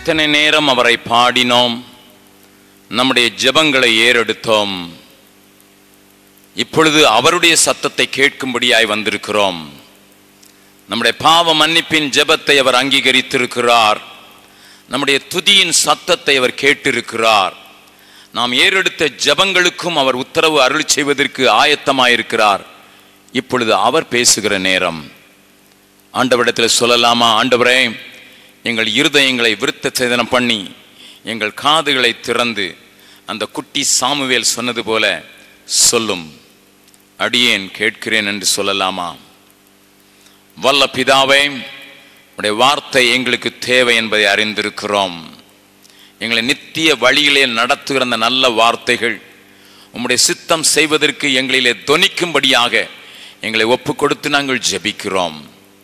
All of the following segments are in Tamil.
இத்தனை நேரம் அவரை பாடினோம் நம்முடைய ஜெபங்களை ஏறெடுத்தோம் இப்பொழுது அவருடைய சத்தத்தை கேட்கும்படியாய் வந்திருக்கிறோம் நம்முடைய பாவ மன்னிப்பின் ஜெபத்தை அவர் அங்கீகரித்திருக்கிறார் நம்முடைய துதியின் சத்தத்தை அவர் கேட்டிருக்கிறார் நாம் ஏறெடுத்த ஜெபங்களுக்கும் அவர் உத்தரவு அருள் செய்வதற்கு ஆயத்தமாயிருக்கிறார் இப்பொழுது அவர் பேசுகிற நேரம் ஆண்டவரிடத்தில் சொல்லலாமா ஆண்டவரே எங்கள் இருதயங்களை விருத்த சேதனம் பண்ணி எங்கள் காதுகளை திறந்து அந்த குட்டி சாமுவேல் சொன்னது போல சொல்லும் அடியேன் கேட்கிறேன் என்று சொல்லலாமா வல்ல பிதாவே உடைய வார்த்தை எங்களுக்கு தேவை என்பதை அறிந்திருக்கிறோம் எங்களை நித்திய வழியிலே நடத்துகிற அந்த நல்ல வார்த்தைகள் உம்முடைய சித்தம் செய்வதற்கு எங்களிலே தொனிக்கும்படியாக எங்களை ஒப்பு கொடுத்து நாங்கள் ஜெபிக்கிறோம்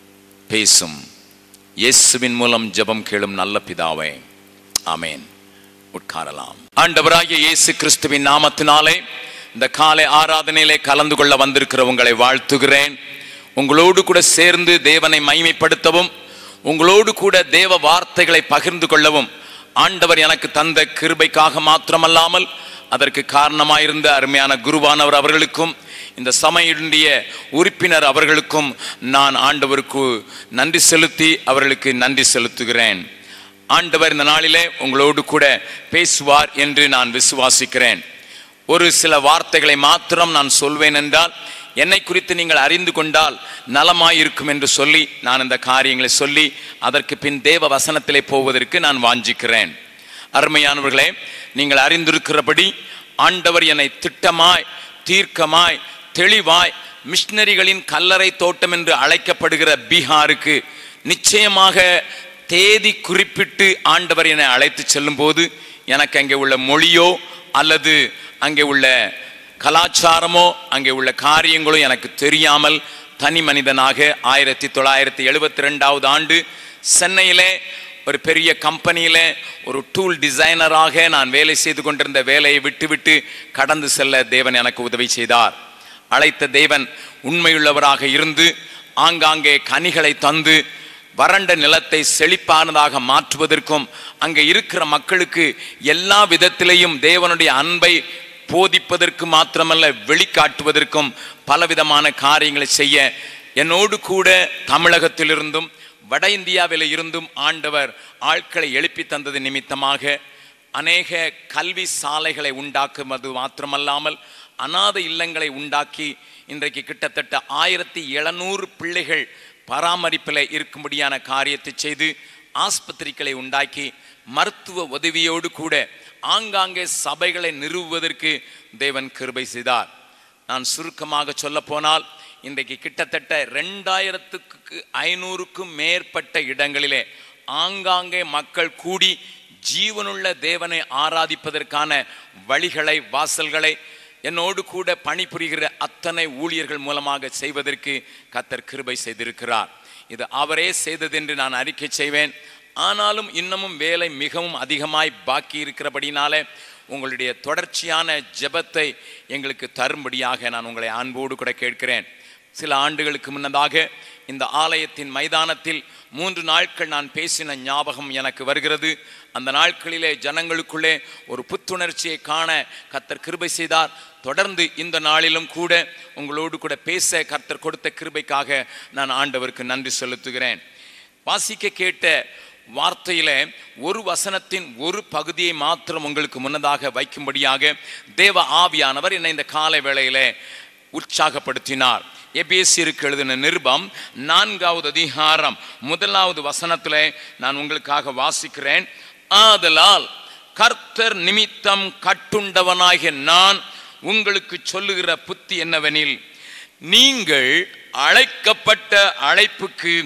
பேசும் இயேசுவின் மூலம் ஜெபம் கேளும் நல்ல பிதாவே ஆமென் உட்காரலாம் ஆண்டவராகிய இயேசு கிறிஸ்துவின் நாமத்தினாலே இந்த காலை ஆராதனையிலே கலந்து கொள்ள வந்திருக்கிற உங்களை வாழ்த்துகிறேன் உங்களோடு கூட சேர்ந்து தேவனை மைமைப்படுத்தவும் உங்களோடு கூட தேவ வார்த்தைகளை பகிர்ந்து கொள்ளவும் ஆண்டவர் எனக்கு தந்த கிருபைக்காக மாத்திரமல்லாமல் அதற்கு காரணமாயிருந்த அருமையான குருவானவர் அவர்களுக்கும் இந்த சபையினுடைய உறுப்பினர் அவர்களுக்கும் நான் ஆண்டவருக்கு நன்றி செலுத்தி அவர்களுக்கு நன்றி செலுத்துகிறேன் ஆண்டவர் இந்த நாளிலே உங்களோடு கூட பேசுவார் என்று நான் விசுவாசிக்கிறேன் ஒரு சில வார்த்தைகளை மாத்திரம் நான் சொல்வேன் என்றால் என்னை குறித்து நீங்கள் அறிந்து கொண்டால் நலமாயிருக்கும் என்று சொல்லி நான் இந்த காரியங்களை சொல்லி அதற்கு பின் தேவ வசனத்திலே போவதற்கு நான் வாஞ்சிக்கிறேன் அருமையானவர்களே நீங்கள் அறிந்திருக்கிறபடி ஆண்டவர் என்னை திட்டமாய் தீர்க்கமாய் தெளிவாய் மிஷினரிகளின் கல்லறை தோட்டம் என்று அழைக்கப்படுகிற பீகாருக்கு நிச்சயமாக தேதி குறிப்பிட்டு ஆண்டவர் என்னை அழைத்து செல்லும்போது எனக்கு அங்கே உள்ள மொழியோ அல்லது அங்கே உள்ள கலாச்சாரமோ அங்கே உள்ள காரியங்களோ எனக்கு தெரியாமல் தனி மனிதனாக ஆயிரத்தி தொள்ளாயிரத்தி எழுபத்தி ரெண்டாவது ஆண்டு சென்னையிலே ஒரு பெரிய கம்பெனியில ஒரு டூல் டிசைனராக நான் வேலை செய்து கொண்டிருந்த வேலையை விட்டுவிட்டு கடந்து செல்ல தேவன் எனக்கு உதவி செய்தார் அழைத்த தேவன் உண்மையுள்ளவராக இருந்து ஆங்காங்கே கனிகளை தந்து வறண்ட நிலத்தை செழிப்பானதாக மாற்றுவதற்கும் அங்கே இருக்கிற மக்களுக்கு எல்லா விதத்திலையும் தேவனுடைய அன்பை போதிப்பதற்கு மாத்திரமல்ல வெளிக்காட்டுவதற்கும் பலவிதமான காரியங்களை செய்ய என்னோடு கூட தமிழகத்திலிருந்தும் வட இந்தியாவில் இருந்தும் ஆண்டவர் ஆட்களை எழுப்பி தந்தது நிமித்தமாக அநேக கல்வி சாலைகளை உண்டாக்குவது மாத்திரமல்லாமல் அநாத இல்லங்களை உண்டாக்கி இன்றைக்கு கிட்டத்தட்ட ஆயிரத்தி எழுநூறு பிள்ளைகள் பராமரிப்பில் இருக்கும்படியான காரியத்தை செய்து ஆஸ்பத்திரிகளை உண்டாக்கி மருத்துவ உதவியோடு கூட ஆங்காங்கே சபைகளை நிறுவுவதற்கு தேவன் கிருபை செய்தார் நான் சுருக்கமாக சொல்ல போனால் இன்றைக்கு கிட்டத்தட்ட ரெண்டாயிரத்துக்கு ஐநூறுக்கும் மேற்பட்ட இடங்களிலே ஆங்காங்கே மக்கள் கூடி ஜீவனுள்ள தேவனை ஆராதிப்பதற்கான வழிகளை வாசல்களை என்னோடு கூட பணிபுரிகிற அத்தனை ஊழியர்கள் மூலமாக செய்வதற்கு கத்தர் கிருபை செய்திருக்கிறார் இது அவரே செய்ததென்று நான் அறிக்கை செய்வேன் ஆனாலும் இன்னமும் வேலை மிகவும் அதிகமாய் பாக்கி இருக்கிறபடினாலே உங்களுடைய தொடர்ச்சியான ஜெபத்தை எங்களுக்கு தரும்படியாக நான் உங்களை அன்போடு கூட கேட்கிறேன் சில ஆண்டுகளுக்கு முன்னதாக இந்த ஆலயத்தின் மைதானத்தில் மூன்று நாட்கள் நான் பேசின ஞாபகம் எனக்கு வருகிறது அந்த நாட்களிலே ஜனங்களுக்குள்ளே ஒரு புத்துணர்ச்சியை காண கர்த்தர் கிருபை செய்தார் தொடர்ந்து இந்த நாளிலும் கூட உங்களோடு கூட பேச கர்த்தர் கொடுத்த கிருபைக்காக நான் ஆண்டவருக்கு நன்றி செலுத்துகிறேன் வாசிக்க கேட்ட வார்த்தையில ஒரு வசனத்தின் ஒரு பகுதியை மாத்திரம் உங்களுக்கு முன்னதாக வைக்கும்படியாக தேவ ஆவியானவர் என்னை இந்த காலை வேளையில உற்சாகப்படுத்தினார் எபேசியருக்கு எழுதின நிருபம் நான்காவது அதிகாரம் முதலாவது வசனத்திலே நான் உங்களுக்காக வாசிக்கிறேன் ஆதலால் கர்த்தர் நிமித்தம் கட்டுண்டவனாகிய நான் உங்களுக்கு சொல்லுகிற புத்தி என்னவெனில் நீங்கள் அழைக்கப்பட்ட அழைப்புக்கு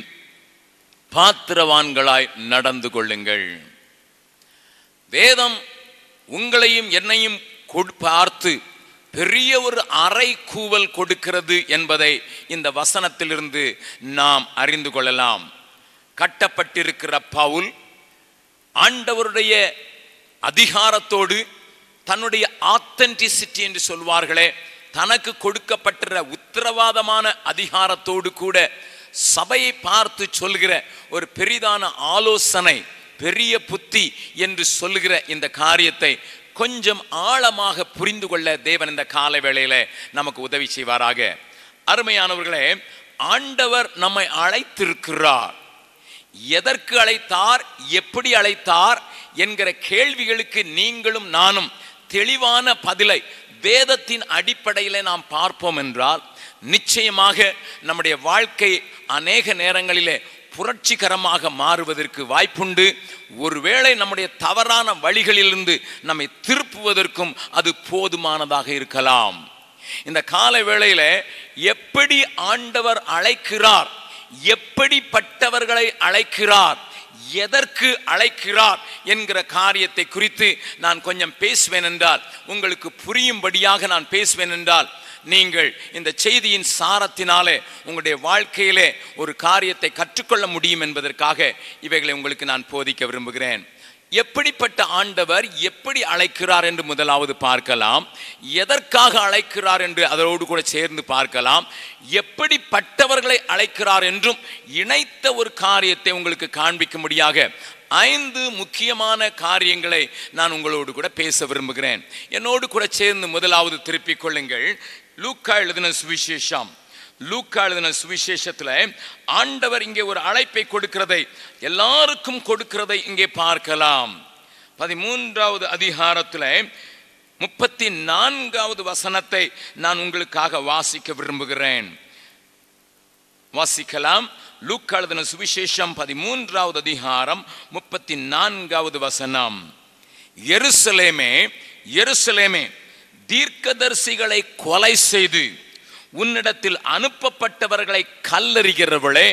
பாத்திரவான்களாய் நடந்து கொள்ளுங்கள் வேதம் உங்களையும் என்னையும் கொடு- பார்த்து பெரிய ஒரு அறை கூவல் கொடுக்கிறது என்பதை இந்த வசனத்திலிருந்து நாம் அறிந்து கொள்ளலாம் கட்டப்பட்டிருக்கிற பவுல் ஆண்டவருடைய அதிகாரத்தோடு தன்னுடைய ஆத்தென்டிசிட்டி என்று சொல்வார்களே தனக்கு கொடுக்கப்பட்டிருக்கிற உத்தரவாதமான அதிகாரத்தோடு கூட சபையை பார்த்து சொல்கிற ஒரு பெரிதான ஆலோசனை பெரிய புத்தி என்று சொல்லுகிற இந்த காரியத்தை கொஞ்சம் ஆழமாக புரிந்து கொள்ள தேவன் இந்த கால வேளையில நமக்கு உதவி செய்வாராக அருமையானவர்களே ஆண்டவர் நம்மை அழைத்திருக்கிறார் எதற்கு அழைத்தார் எப்படி அழைத்தார் என்கிற கேள்விகளுக்கு நீங்களும் நானும் தெளிவான பதிலை வேதத்தின் அடிப்படையில் நாம் பார்ப்போம் என்றால் நிச்சயமாக நம்முடைய வாழ்க்கை அநேக நேரங்களிலே புரட்சிகரமாக மாறுவதற்கு வாய்ப்புண்டு ஒருவேளை நம்முடைய தவறான வழிகளிலிருந்து நம்மை திருப்புவதற்கும் அது போதுமானதாக இருக்கலாம் இந்த கால வேளையில எப்படி ஆண்டவர் அழைக்கிறார் எப்படிப்பட்டவர்களை அழைக்கிறார் எதற்கு அழைக்கிறார் என்கிற காரியத்தை குறித்து நான் கொஞ்சம் பேசுவேன் என்றால் உங்களுக்கு புரியும்படியாக நான் பேசுவேன் என்றால் நீங்கள் இந்த செய்தியின் சாரத்தினாலே உங்களுடைய வாழ்க்கையிலே ஒரு காரியத்தை கற்றுக்கொள்ள முடியும் என்பதற்காக இவைகளை உங்களுக்கு நான் போதிக்க விரும்புகிறேன் எப்படிப்பட்ட ஆண்டவர் எப்படி அழைக்கிறார் என்று முதலாவது பார்க்கலாம் எதற்காக அழைக்கிறார் என்று அதோடு கூட சேர்ந்து பார்க்கலாம் எப்படிப்பட்டவர்களை அழைக்கிறார் என்றும் இணைத்த ஒரு காரியத்தை உங்களுக்கு காண்பிக்கும்படியாக ஐந்து முக்கியமான காரியங்களை நான் உங்களோடு கூட பேச விரும்புகிறேன் என்னோடு கூட சேர்ந்து முதலாவது திருப்பிக் கொள்ளுங்கள் லூக்கா எழுதின சுவிசேஷம் லூக்கா எழுதின சுவிசேஷத்துல ஆண்டவர் இங்கே ஒரு அழைப்பை கொடுக்கிறதை எல்லாருக்கும் கொடுக்கிறதை இங்கே பார்க்கலாம் பதிமூன்றாவது அதிகாரத்துல முப்பத்தி நான்காவது வசனத்தை நான் உங்களுக்காக வாசிக்க விரும்புகிறேன் வாசிக்கலாம் லூக்கா எழுதின சுவிசேஷம் பதிமூன்றாவது அதிகாரம் முப்பத்தி நான்காவது வசனம் எருசலேமே எருசலேமே தீர்க்கதரிசிகளை கொலை செய்து உன்னிடத்தில் அனுப்பப்பட்டவர்களை கல்லறிகிறவளே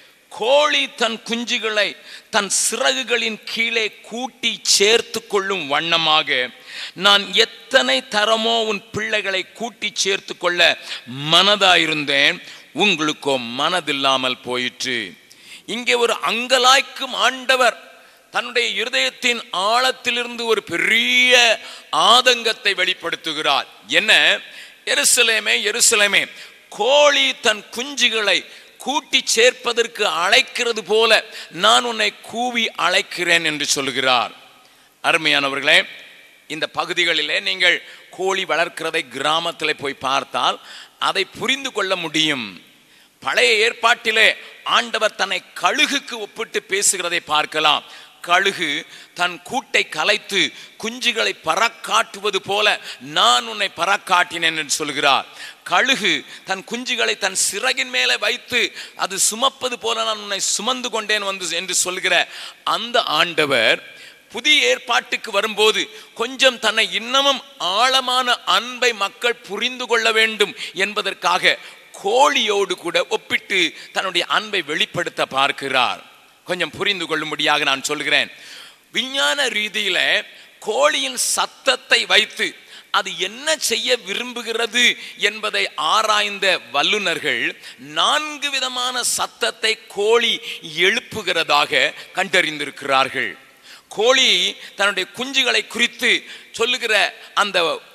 கோழி தன் குஞ்சுகளை தன் சிறகுகளின் கீழே கூட்டி சேர்த்து கொள்ளும் வண்ணமாக நான் எத்தனை தரமோ உன் பிள்ளைகளை கூட்டி சேர்த்து கொள்ள மனதாயிருந்தேன் உங்களுக்கோ மனதில்லாமல் போயிற்று இங்கே ஒரு அங்கலாய்க்கும் ஆண்டவர் தன்னுடைய இருதயத்தின் ஆழத்திலிருந்து ஒரு பெரிய ஆதங்கத்தை வெளிப்படுத்துகிறார் என்ன எருசலேமே எருசலேமே கோழி தன் குஞ்சுகளை கூட்டி சேர்ப்பதற்கு அழைக்கிறது போல நான் உன்னை கூவி அழைக்கிறேன் என்று சொல்கிறார் அருமையானவர்களே இந்த பகுதிகளிலே நீங்கள் கோழி வளர்க்கிறதை கிராமத்தில் போய் பார்த்தால் அதை புரிந்து கொள்ள முடியும் பழைய ஏற்பாட்டிலே ஆண்டவர் தன்னை கழுகுக்கு ஒப்பிட்டு பேசுகிறதை பார்க்கலாம் கழுகு தன் கூட்டை கலைத்து குஞ்சுகளை பறக்காட்டுவது போல நான் உன்னை பறக்காட்டினேன் என்று சொல்கிறார் கழுகு தன் குஞ்சுகளை தன் சிறகின் மேலே வைத்து அது சுமப்பது போல நான் உன்னை சுமந்து கொண்டேன் வந்து என்று சொல்கிற அந்த ஆண்டவர் புதிய ஏற்பாட்டுக்கு வரும்போது கொஞ்சம் தன்னை இன்னமும் ஆழமான அன்பை மக்கள் புரிந்து கொள்ள வேண்டும் என்பதற்காக கோழியோடு கூட ஒப்பிட்டு தன்னுடைய அன்பை வெளிப்படுத்த பார்க்கிறார் கொஞ்சம் புரிந்து கொள்ளும்படியாக நான் சொல்கிறேன் விஞ்ஞான ரீதியில கோழியின் சத்தத்தை வைத்து அது என்ன செய்ய விரும்புகிறது என்பதை ஆராய்ந்த வல்லுநர்கள் நான்கு விதமான சத்தத்தை கோழி எழுப்புகிறதாக கண்டறிந்திருக்கிறார்கள் கோழி தன்னுடைய குஞ்சுகளை குறித்து சொல்லுகிற அந்த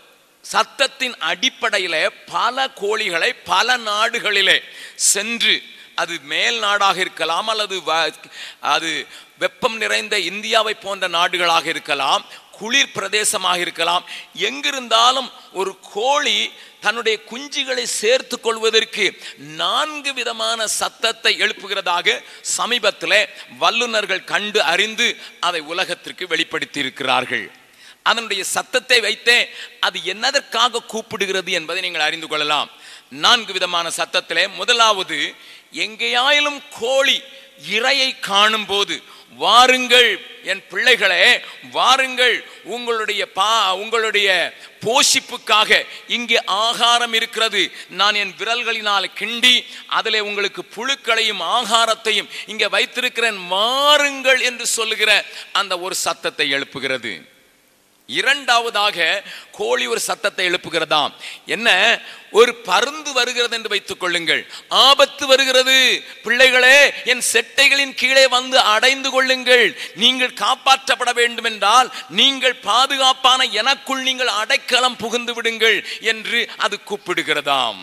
சத்தத்தின் அடிப்படையில் பல கோழிகளை பல நாடுகளிலே சென்று அது மேல் நாடாக இருக்கலாம் அல்லது வ- அது வெப்பம் நிறைந்த இந்தியாவை போன்ற நாடுகளாக இருக்கலாம் குளிர் பிரதேசமாக இருக்கலாம் எங்கிருந்தாலும் ஒரு கோழி தன்னுடைய குஞ்சுகளை சேர்த்து கொள்வதற்கு நான்கு விதமான சத்தத்தை எழுப்புகிறதாக சமீபத்தில் வல்லுநர்கள் கண்டு அறிந்து அதை உலகத்திற்கு வெளிப்படுத்தி இருக்கிறார்கள் அதனுடைய சத்தத்தை வைத்தே அது என்னதற்காக கூப்பிடுகிறது என்பதை நீங்கள் அறிந்து கொள்ளலாம் நான்கு விதமான சத்தத்திலே முதலாவது எங்கேயாயிலும் கோழி இரையை காணும் போது வாருங்கள் என் பிள்ளைகளே வாருங்கள் உங்களுடைய பா உங்களுடைய போஷிப்புக்காக இங்கே ஆகாரம் இருக்கிறது நான் என் விரல்களினால் கிண்டி அதிலே உங்களுக்கு புழுக்களையும் ஆகாரத்தையும் இங்கே வைத்திருக்கிறேன் மாறுங்கள் என்று சொல்லுகிற அந்த ஒரு சத்தத்தை எழுப்புகிறது இரண்டாவதாக கோழி ஒரு சத்தத்தை எழுப்புகிறதாம் என்ன ஒரு பருந்து வருகிறது என்று வைத்துக் கொள்ளுங்கள் ஆபத்து வருகிறது பிள்ளைகளே என் செட்டைகளின் கீழே வந்து அடைந்து கொள்ளுங்கள் நீங்கள் காப்பாற்றப்பட வேண்டும் என்றால் நீங்கள் பாதுகாப்பான எனக்குள் நீங்கள் அடைக்கலம் புகுந்து விடுங்கள் என்று அது கூப்பிடுகிறதாம்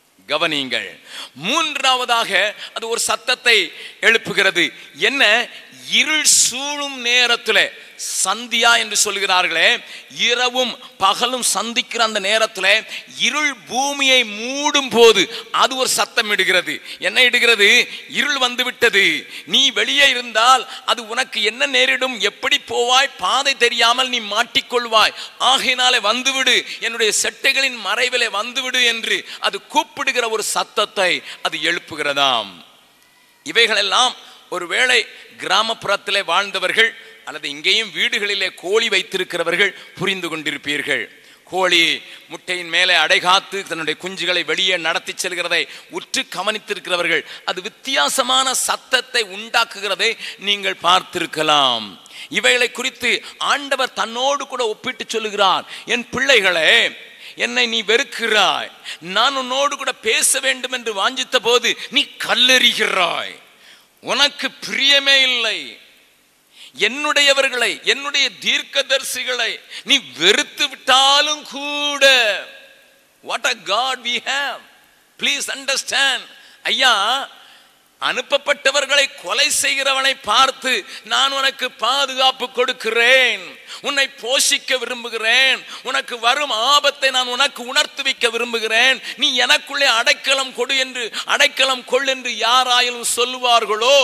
கவனியுங்கள் மூன்றாவதாக அது ஒரு சத்தத்தை எழுப்புகிறது என்ன இருள் சூழும் நேரத்தில் சந்தியா என்று சொல்கிறார்களே இரவும் பகலும் சந்திக்கிற அந்த நேரத்தில் இருள் பூமியை மூடும் போது அது ஒரு சத்தம் இடுகிறது என்ன இடுகிறது இருள் வந்து விட்டது நீ வெளியே இருந்தால் அது உனக்கு என்ன நேரிடும் எப்படி போவாய் பாதை தெரியாமல் நீ மாட்டிக்கொள்வாய் ஆகையினாலே வந்துவிடு என்னுடைய செட்டைகளின் மறைவிலே வந்துவிடு என்று அது கூப்பிடுகிற ஒரு சத்தத்தை அது எழுப்புகிறதாம் இவைகளெல்லாம் ஒருவேளை கிராமப்புறத்திலே வாழ்ந்தவர்கள் அல்லது இங்கேயும் வீடுகளிலே கோழி வைத்திருக்கிறவர்கள் புரிந்து கொண்டிருப்பீர்கள் கோழி முட்டையின் மேலே அடைகாத்து தன்னுடைய குஞ்சுகளை வெளியே நடத்தி செல்கிறதை உற்று கவனித்திருக்கிறவர்கள் அது வித்தியாசமான சத்தத்தை உண்டாக்குகிறதை நீங்கள் பார்த்திருக்கலாம் இவைகளை குறித்து ஆண்டவர் தன்னோடு கூட ஒப்பிட்டு சொல்லுகிறார் என் பிள்ளைகளே என்னை நீ வெறுக்கிறாய் நான் உன்னோடு கூட பேச வேண்டும் என்று வாஞ்சித்த போது நீ கல்லெறிகிறாய் உனக்கு பிரியமே இல்லை என்னுடையவர்களை என்னுடைய தீர்க்கதரிசிகளை நீ வெறுத்து விட்டாலும் கூட what a God we have please understand ஐயா அனுப்பப்பட்டவர்களை கொலை செய்கிறவனை பார்த்து நான் உனக்கு பாதுகாப்பு கொடுக்கிறேன் உன்னை போஷிக்க விரும்புகிறேன் உனக்கு வரும் ஆபத்தை நான் உனக்கு உணர்த்து வைக்க விரும்புகிறேன் நீ எனக்குள்ளே அடைக்கலம் கொடு என்று அடைக்கலம் கொள் என்று யாராயிலும் சொல்லுவார்களோ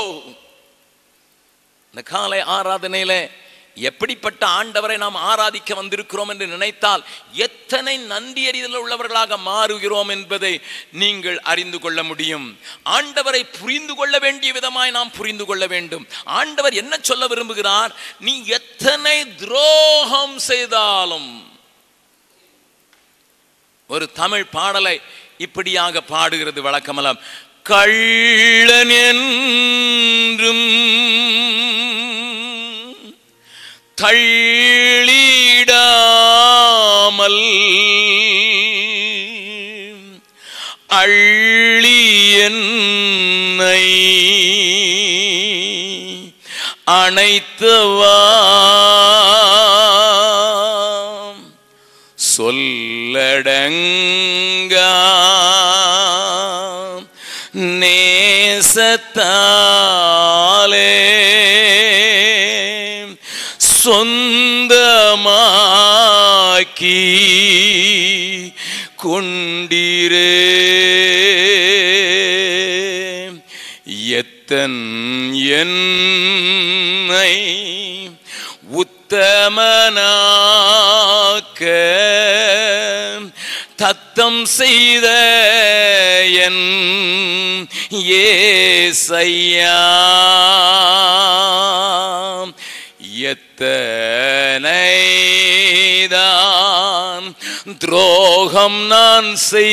இந்த காலை ஆராதனையில எப்படிப்பட்ட ஆண்டவரை நாம் ஆராதிக்க வந்திருக்கிறோம் என்று நினைத்தால் எத்தனை நன்றியறிதல் உள்ளவர்களாக மாறுகிறோம் என்பதை நீங்கள் அறிந்து கொள்ள முடியும் ஆண்டவரை புரிந்து கொள்ள வேண்டிய விதமாய் நாம் புரிந்து கொள்ள வேண்டும் ஆண்டவர் என்ன சொல்ல விரும்புகிறார் நீ எத்தனை துரோகம் செய்தாலும் ஒரு தமிழ் பாடலை இப்படியாக பாடுகிறது வழக்கமலம் கள்ளன் என்றும் தள்ளிடாமல் அள்ளி என்னை அணைத்தவா சொல்லடங்கா நேசத்தாலே சொந்தமாக்கி கொண்டிரே எத்தன் என்னை உத்தமனாக்க தத்தம் செய்த என் ஏசையா எத்தனைதான் துரோகம் நான்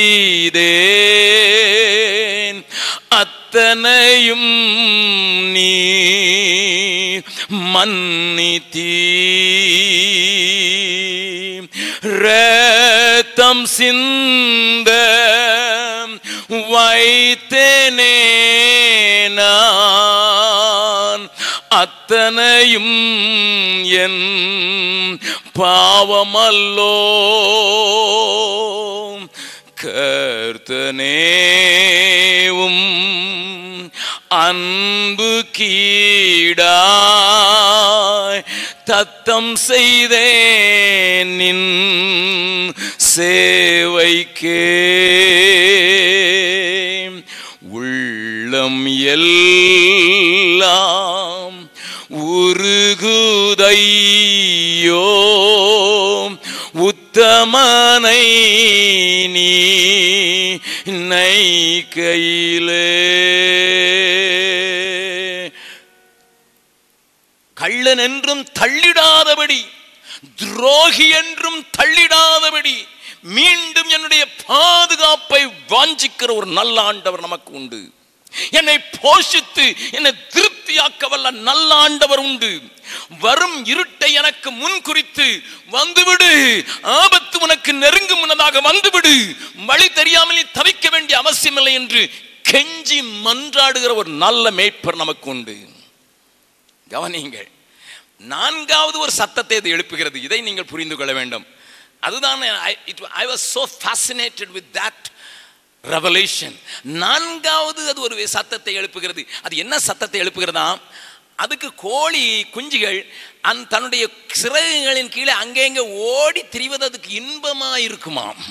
செய்தேன் அத்தனையும் நீ மன்னித்தீ ரத்தம் சிந்த வைத்தேனே நான் அத்தனையும் என் பாவமல்லோ கர்த்தனேவும் அன்பு கீடாய் தத்தம் செய்தேன் நின் சேவைக்கே உள்ளம் எல்லாம் உருகுதையோ உத்தமனை நீ நைக்கையிலே கள்ளன் என்றும் தள்ளிடாதபடி துரோகி என்றும் தள்ளிடாதபடி மீண்டும் என்னுடைய பாதுகாப்பை வாஞ்சிக்கிற ஒரு நல்ல ஆண்டவர் நமக்கு உண்டு என்னை போஷித்து என்னை திருப்தியாக்க வல்ல நல்ல ஆண்டவர் உண்டு வரும் இருட்டை எனக்கு முன் குறித்து வந்துவிடு ஆபத்து உனக்கு நெருங்கும் முன்னதாக வந்துவிடு வழி தெரியாமல் நீ தவிக்க வேண்டிய அவசியமில்லை என்று கெஞ்சி மன்றாடுகிற ஒரு நல்ல மேய்ப்பர் நமக்கு உண்டு கவனியுங்கள் நான்காவது ஒரு சத்தத்தை இது எழுப்புகிறது இதை நீங்கள் புரிந்து கொள்ள வேண்டும் அதுதான் I was so fascinated with that revelation நான்காவது அது ஒரு சத்தத்தை எழுப்புகிறது அது என்ன சத்தத்தை எழுப்புகிறதா அதுக்கு கோழி குஞ்சுகள் அந் தன்னுடைய சிறகுகளின் கீழே அங்கங்க ஓடி திரிவது அதுக்கு இன்பமா இருக்குமாம்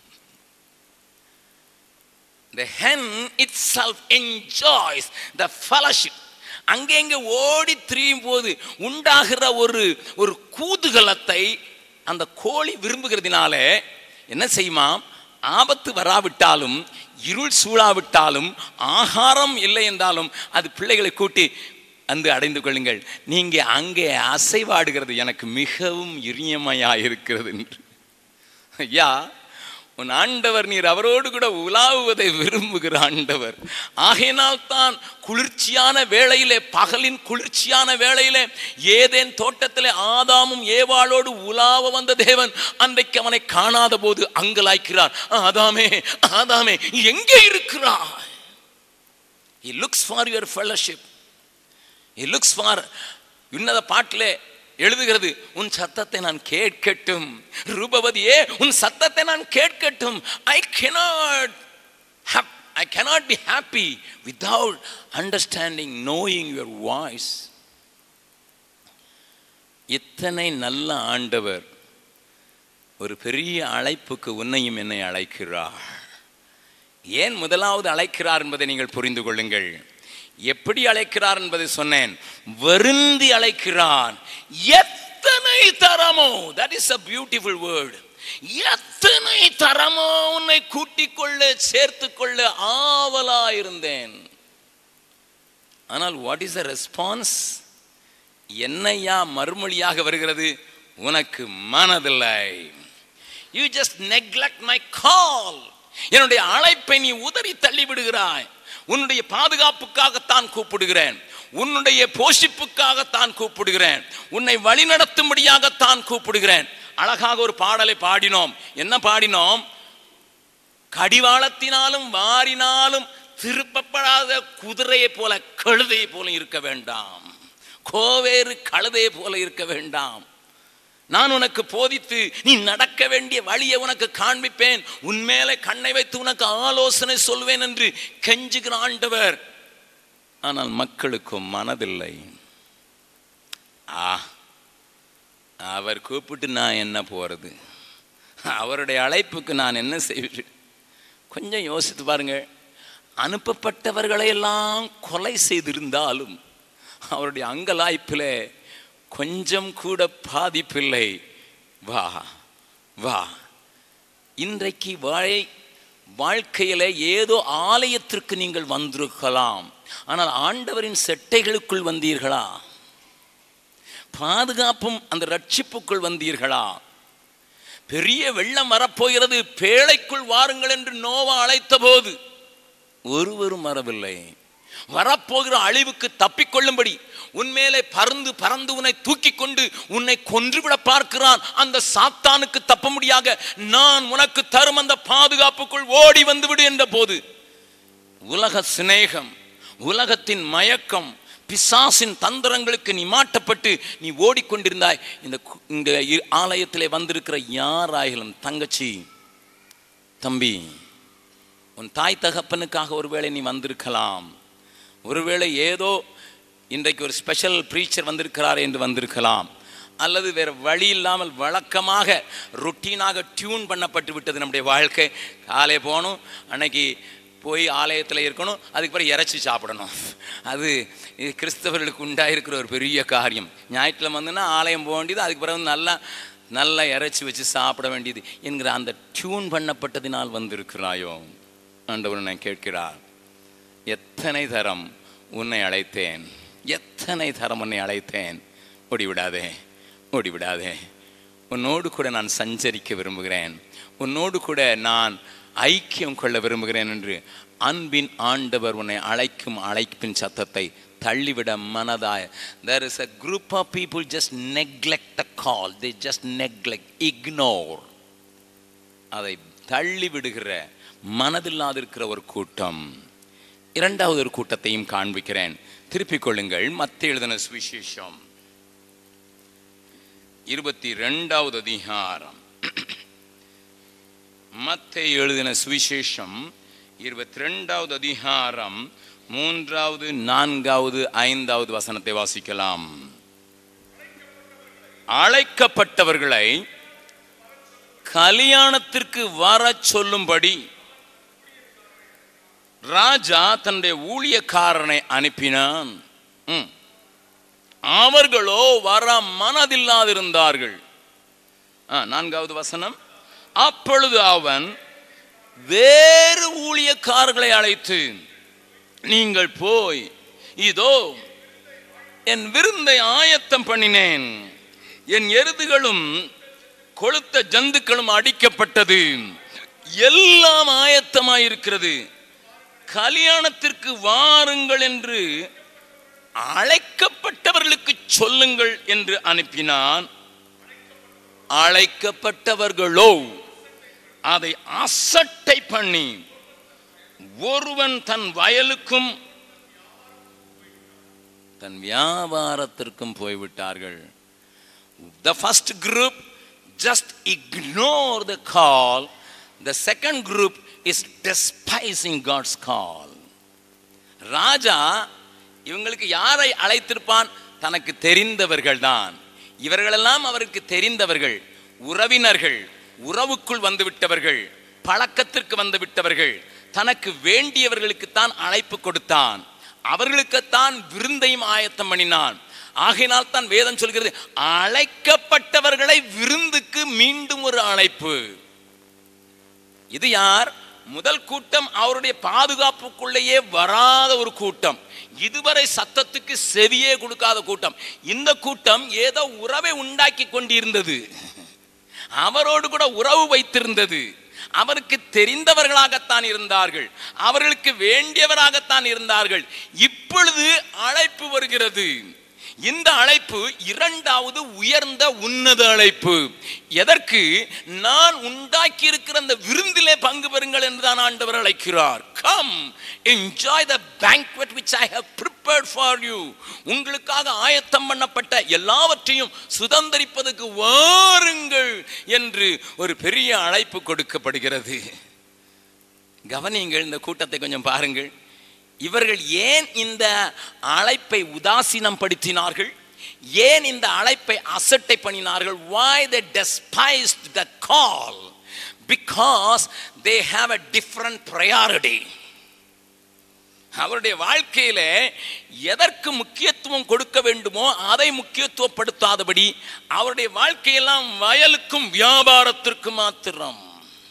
the hen itself enjoys the fellowship அங்கங்க ஓடி திரியும் போது உண்டாகிற ஒரு ஒரு கூதுகலத்தை அந்த கோழி விரும்புகிறதுனால என்ன செய்யுமாம் ஆபத்து வராவிட்டாலும் இருள் சூழாவிட்டாலும் ஆகாரம் இல்லை என்றாலும் அது பிள்ளைகளை கூட்டி வந்து அடைந்து கொள்ளுங்கள் நீங்க அங்கே அசைவாடுகிறது எனக்கு மிகவும் இரியமையா இருக்கிறது என்று ஐயா உன் ஆண்டவர் நீர் அவரோடு கூட உலாவுவதை விரும்புகிற ஆண்டவர் ஆகையினால் தான் குளிர்ச்சியான வேளையிலே பகலின் குளிர்ச்சியான வேளையிலே ஏதேன் தோட்டத்திலே ஆதாமும் ஏவாளோடு உலாவ வந்த தேவன் அன்றைக்கு அவனை காணாத போது அங்கலாய்க்கிறார் ஆதாமே ஆதாமே எங்கே இருக்கிறாய் He looks for your fellowship. He looks for உன்னத பாட்டிலே எழுதுகிறது உன் சத்தத்தை நான் கேட்கட்டும் ரூபவதியே உன் சத்தத்தை நான் கேட்கட்டும் ஐ cannot I cannot be happy without understanding knowing your voice இத்தனை நல்ல ஆண்டவர் ஒரு பெரிய அழைப்புக்கு உன்னையும் என்னை அழைக்கிறார் ஏன் முதலாவது அழைக்கிறார் என்பதை நீங்கள் புரிந்து கொள்ளுங்கள் எப்படி அழைக்கிறார் என்பதை சொன்னேன் வருந்தி அழைக்கிறார் எத்தனை தரமோ that is a beautiful word எத்தனை தரமோ உன்னை கூட்டிக் கொள்ள சேர்த்து கொள்ள ஆவலா இருந்தேன் ஆனால் வாட் இஸ் த ரெஸ்பான்ஸ் என்னையா மறுமொழியாக வருகிறது உனக்கு மனதில்லை you just neglect my call என்னுடைய அழைப்பை நீ உதறி தள்ளி விடுகிறாய் உன்னுடைய பாதுகாப்புக்காகத்தான் கூப்பிடுகிறேன் உன்னுடைய போஷிப்புக்காகத்தான் கூப்பிடுகிறேன் உன்னை வழிநடத்தும்படியாகத்தான் கூப்பிடுகிறேன் அழகாக ஒரு பாடலை பாடினோம் என்ன பாடினோம் கடிவாளத்தினாலும் வாரினாலும் திருப்பப்படாத குதிரையை போல கழுதையை போல இருக்க வேண்டாம் கோவேறு கழுதையை போல இருக்க வேண்டாம் நான் உனக்கு போதித்து நீ நடக்க வேண்டிய வழியை உனக்கு காண்பிப்பேன் உன்மேலே கண்ணை வைத்து உனக்கு ஆலோசனை சொல்வேன் என்று கெஞ்சுகிற ஆண்டவர் ஆனால் மக்களுக்கும் மனதில்லை ஆ அவர் கூப்பிட்டு நான் என்ன போறது அவருடைய அழைப்புக்கு நான் என்ன செய்வேன் கொஞ்சம் யோசித்து பாருங்க அனுப்பப்பட்டவர்களை எல்லாம் கொலை செய்திருந்தாலும் அவருடைய அங்கலாய்ப்பிலே கொஞ்சம் கூட பாதிப்பில்லை வா வா இன்றைக்கு வாழை வாழ்க்கையில ஏதோ ஆலயத்திற்கு நீங்கள் வந்திருக்கலாம் ஆனால் ஆண்டவரின் செட்டைகளுக்குள் வந்தீர்களா பாதுகாப்பும் அந்த ரட்சிப்புக்குள் வந்தீர்களா பெரிய வெள்ளம் வரப்போகிறது பேழைக்குள் வாருங்கள் என்று நோவா அழைத்த போது ஒருவரும் வரவில்லை வரப்போகிற அழிவுக்கு தப்பிக்கொள்ளும்படி உன்மேலே பறந்து பறந்து உன்னை தூக்கி கொண்டு உன்னை கொன்றுவிட பார்க்கிறான் அந்த சாத்தானுக்கு தப்ப முடியாக நான் உனக்கு தரும் அந்த பாதுகாப்புக்குள் ஓடி வந்து விடு என்ற போது உலக சிநேகம் உலகத்தின் மயக்கம் பிசாசின் தந்திரங்களுக்கு நீ மாட்டப்பட்டு நீ ஓடிக்கொண்டிருந்தாய் இந்த கு- இங்க இ- ஆலயத்திலே வந்திருக்கிற யாராயிலும் தங்கச்சி தம்பி உன் தாய் தகப்பனுக்காக ஒருவேளை நீ வந்திருக்கலாம் ஒருவேளை ஏதோ இன்றைக்கு ஒரு ஸ்பெஷல் ப்ரீச்சர் வந்திருக்கிறார் என்று வந்திருக்கலாம் அல்லது வேறு வழி இல்லாமல் வழக்கமாக ருட்டீனாக டியூன் பண்ணப்பட்டு விட்டது நம்முடைய வாழ்க்கை காலை போகணும் அன்னைக்கு போய் ஆலயத்தில் இருக்கணும் அதுக்கு பிறகு இறைச்சி சாப்பிடணும் அது இது கிறிஸ்தவர்களுக்கு உண்டாயிருக்கிற ஒரு பெரிய காரியம் ஞாயிற்றுல வந்துன்னா ஆலயம் போக வேண்டியது அதுக்கு பிறகு நல்லா நல்லா இறைச்சி வச்சு சாப்பிட வேண்டியது என்கிற அந்த டியூன் பண்ணப்பட்டதினால் வந்திருக்கிறாயோ ஆண்டவர் நான் கேட்கிறார் எத்தனை தரம் உன்னை அழைத்தேன் எத்தனை தரம் உன்னை அழைத்தேன் ஓடிவிடாதே ஓடிவிடாதே உன்னோடு கூட நான் சஞ்சரிக்க விரும்புகிறேன் உன்னோடு கூட நான் ஐக்கியம் கொள்ள விரும்புகிறேன் என்று அன்பின் ஆண்டவர் உன்னை அழைக்கும் அழைப்பின் சத்தத்தை தள்ளிவிட மனதாய there is a group of people just neglect the call they just neglect ignore அதை தள்ளி விடுகிற மனதில்லாதிருக்கிற ஒரு கூட்டம் இரண்டாவது ஒரு கூட்டத்தையும் காண்பிக்கிறேன் திருப்பிக் கொள்ளுங்கள் மத்திய எழுதின சுவிசேஷம் இருபத்தி ரெண்டாவது அதிகாரம் மத்திய எழுதின சுவிசேஷம் இருபத்தி ரெண்டாவது அதிகாரம் மூன்றாவது நான்காவது ஐந்தாவது வசனத்தை வாசிக்கலாம் அழைக்கப்பட்டவர்களை கல்யாணத்திற்கு வர சொல்லும்படி ராஜா தன்னுடைய ஊழியக்காரனை அனுப்பினான் ம். அவர்களோ வர மனதில்லாதிருந்தார்கள் ஆ, நான்காவது வசனம் அப்பொழுது அவன் வேறு ஊழியக்காரர்களை அழைத்து நீங்கள் போய் இதோ என் விருந்தை ஆயத்தம் பண்ணினேன் என் எருதுகளும் கொளுத்த ஜந்துக்களும் அடிக்கப்பட்டது எல்லாம் ஆயத்தமாயிருக்கிறது கல்யாணத்திற்கு வாருங்கள் என்று அழைக்கப்பட்டவர்களுக்கு சொல்லுங்கள் என்று அனுப்பினான் அழைக்கப்பட்டவர்களோ அதை அசட்டை பண்ணி ஒருவன் தன் வயலுக்கும் தன் வியாபாரத்திற்கும் போய்விட்டார்கள் the first group just ignore the call the second group is despising god's call ராஜா இவங்களுக்கு யாரை அழைத்திருப்பான் தனக்கு தெரிந்தவர்கள் தான் இவர்களெல்லாம் அவருக்கு தெரிந்தவர்கள் உறவினர்கள் உறவுக்குள் வந்து விட்டவர்கள் பழக்கத்திற்கு வந்து விட்டவர்கள் தனக்கு வேண்டியவர்களுக்குத்தான் அழைப்பு கொடுத்தான் அவர்களுக்குத்தான் விருந்தையும் ஆயத்தம் பண்ணினான் ஆகையினால் தான் வேதம் சொல்கிறது அழைக்கப்பட்டவர்களை விருந்துக்கு மீண்டும் ஒரு அழைப்பு இது யார் முதல் கூட்டம் அவருடைய பாதுகாப்புக்குள்ளேயே வராத ஒரு கூட்டம் இதுவரை சத்தத்துக்கு செவியே கொடுக்காத கூட்டம் இந்த கூட்டம் ஏதோ உறவை உண்டாக்கி கொண்டிருந்தது அவரோடு கூட உறவு வைத்திருந்தது அவருக்கு தெரிந்தவர்களாகத்தான் இருந்தார்கள் அவர்களுக்கு வேண்டியவராகத்தான் இருந்தார்கள் இப்பொழுது அழைப்பு வருகிறது இந்த அழைப்பு இரண்டாவது உயர்ந்த உன்னத அழைப்பு எதற்கு நான் உண்டாக்கி இருக்கிற அந்த விருந்திலே பங்கு பெறுங்கள் என்றுதான் ஆண்டவர் அழைக்கிறார் come enjoy the banquet which I have prepared for you உங்களுக்காக ஆயத்தம் பண்ணப்பட்ட எல்லாவற்றையும் சுதந்தரிப்பதற்கு வாருங்கள் என்று ஒரு பெரிய அழைப்பு கொடுக்கப்படுகிறது கவனியுங்கள் இந்த கூட்டத்தை கொஞ்சம் பாருங்கள் இவர்கள் ஏன் இந்த அழைப்பை உதாசீனம் படுத்தினார்கள் ஏன் இந்த அழைப்பை அசட்டை பண்ணினார்கள் why they despised the call because they have a different priority அவருடைய வாழ்க்கையில எதற்கு முக்கியத்துவம் கொடுக்க வேண்டுமோ அதை முக்கியத்துவப்படுத்தாதபடி அவருடைய வாழ்க்கையெல்லாம் வயலுக்கும் வியாபாரத்திற்கும் மாத்திரம்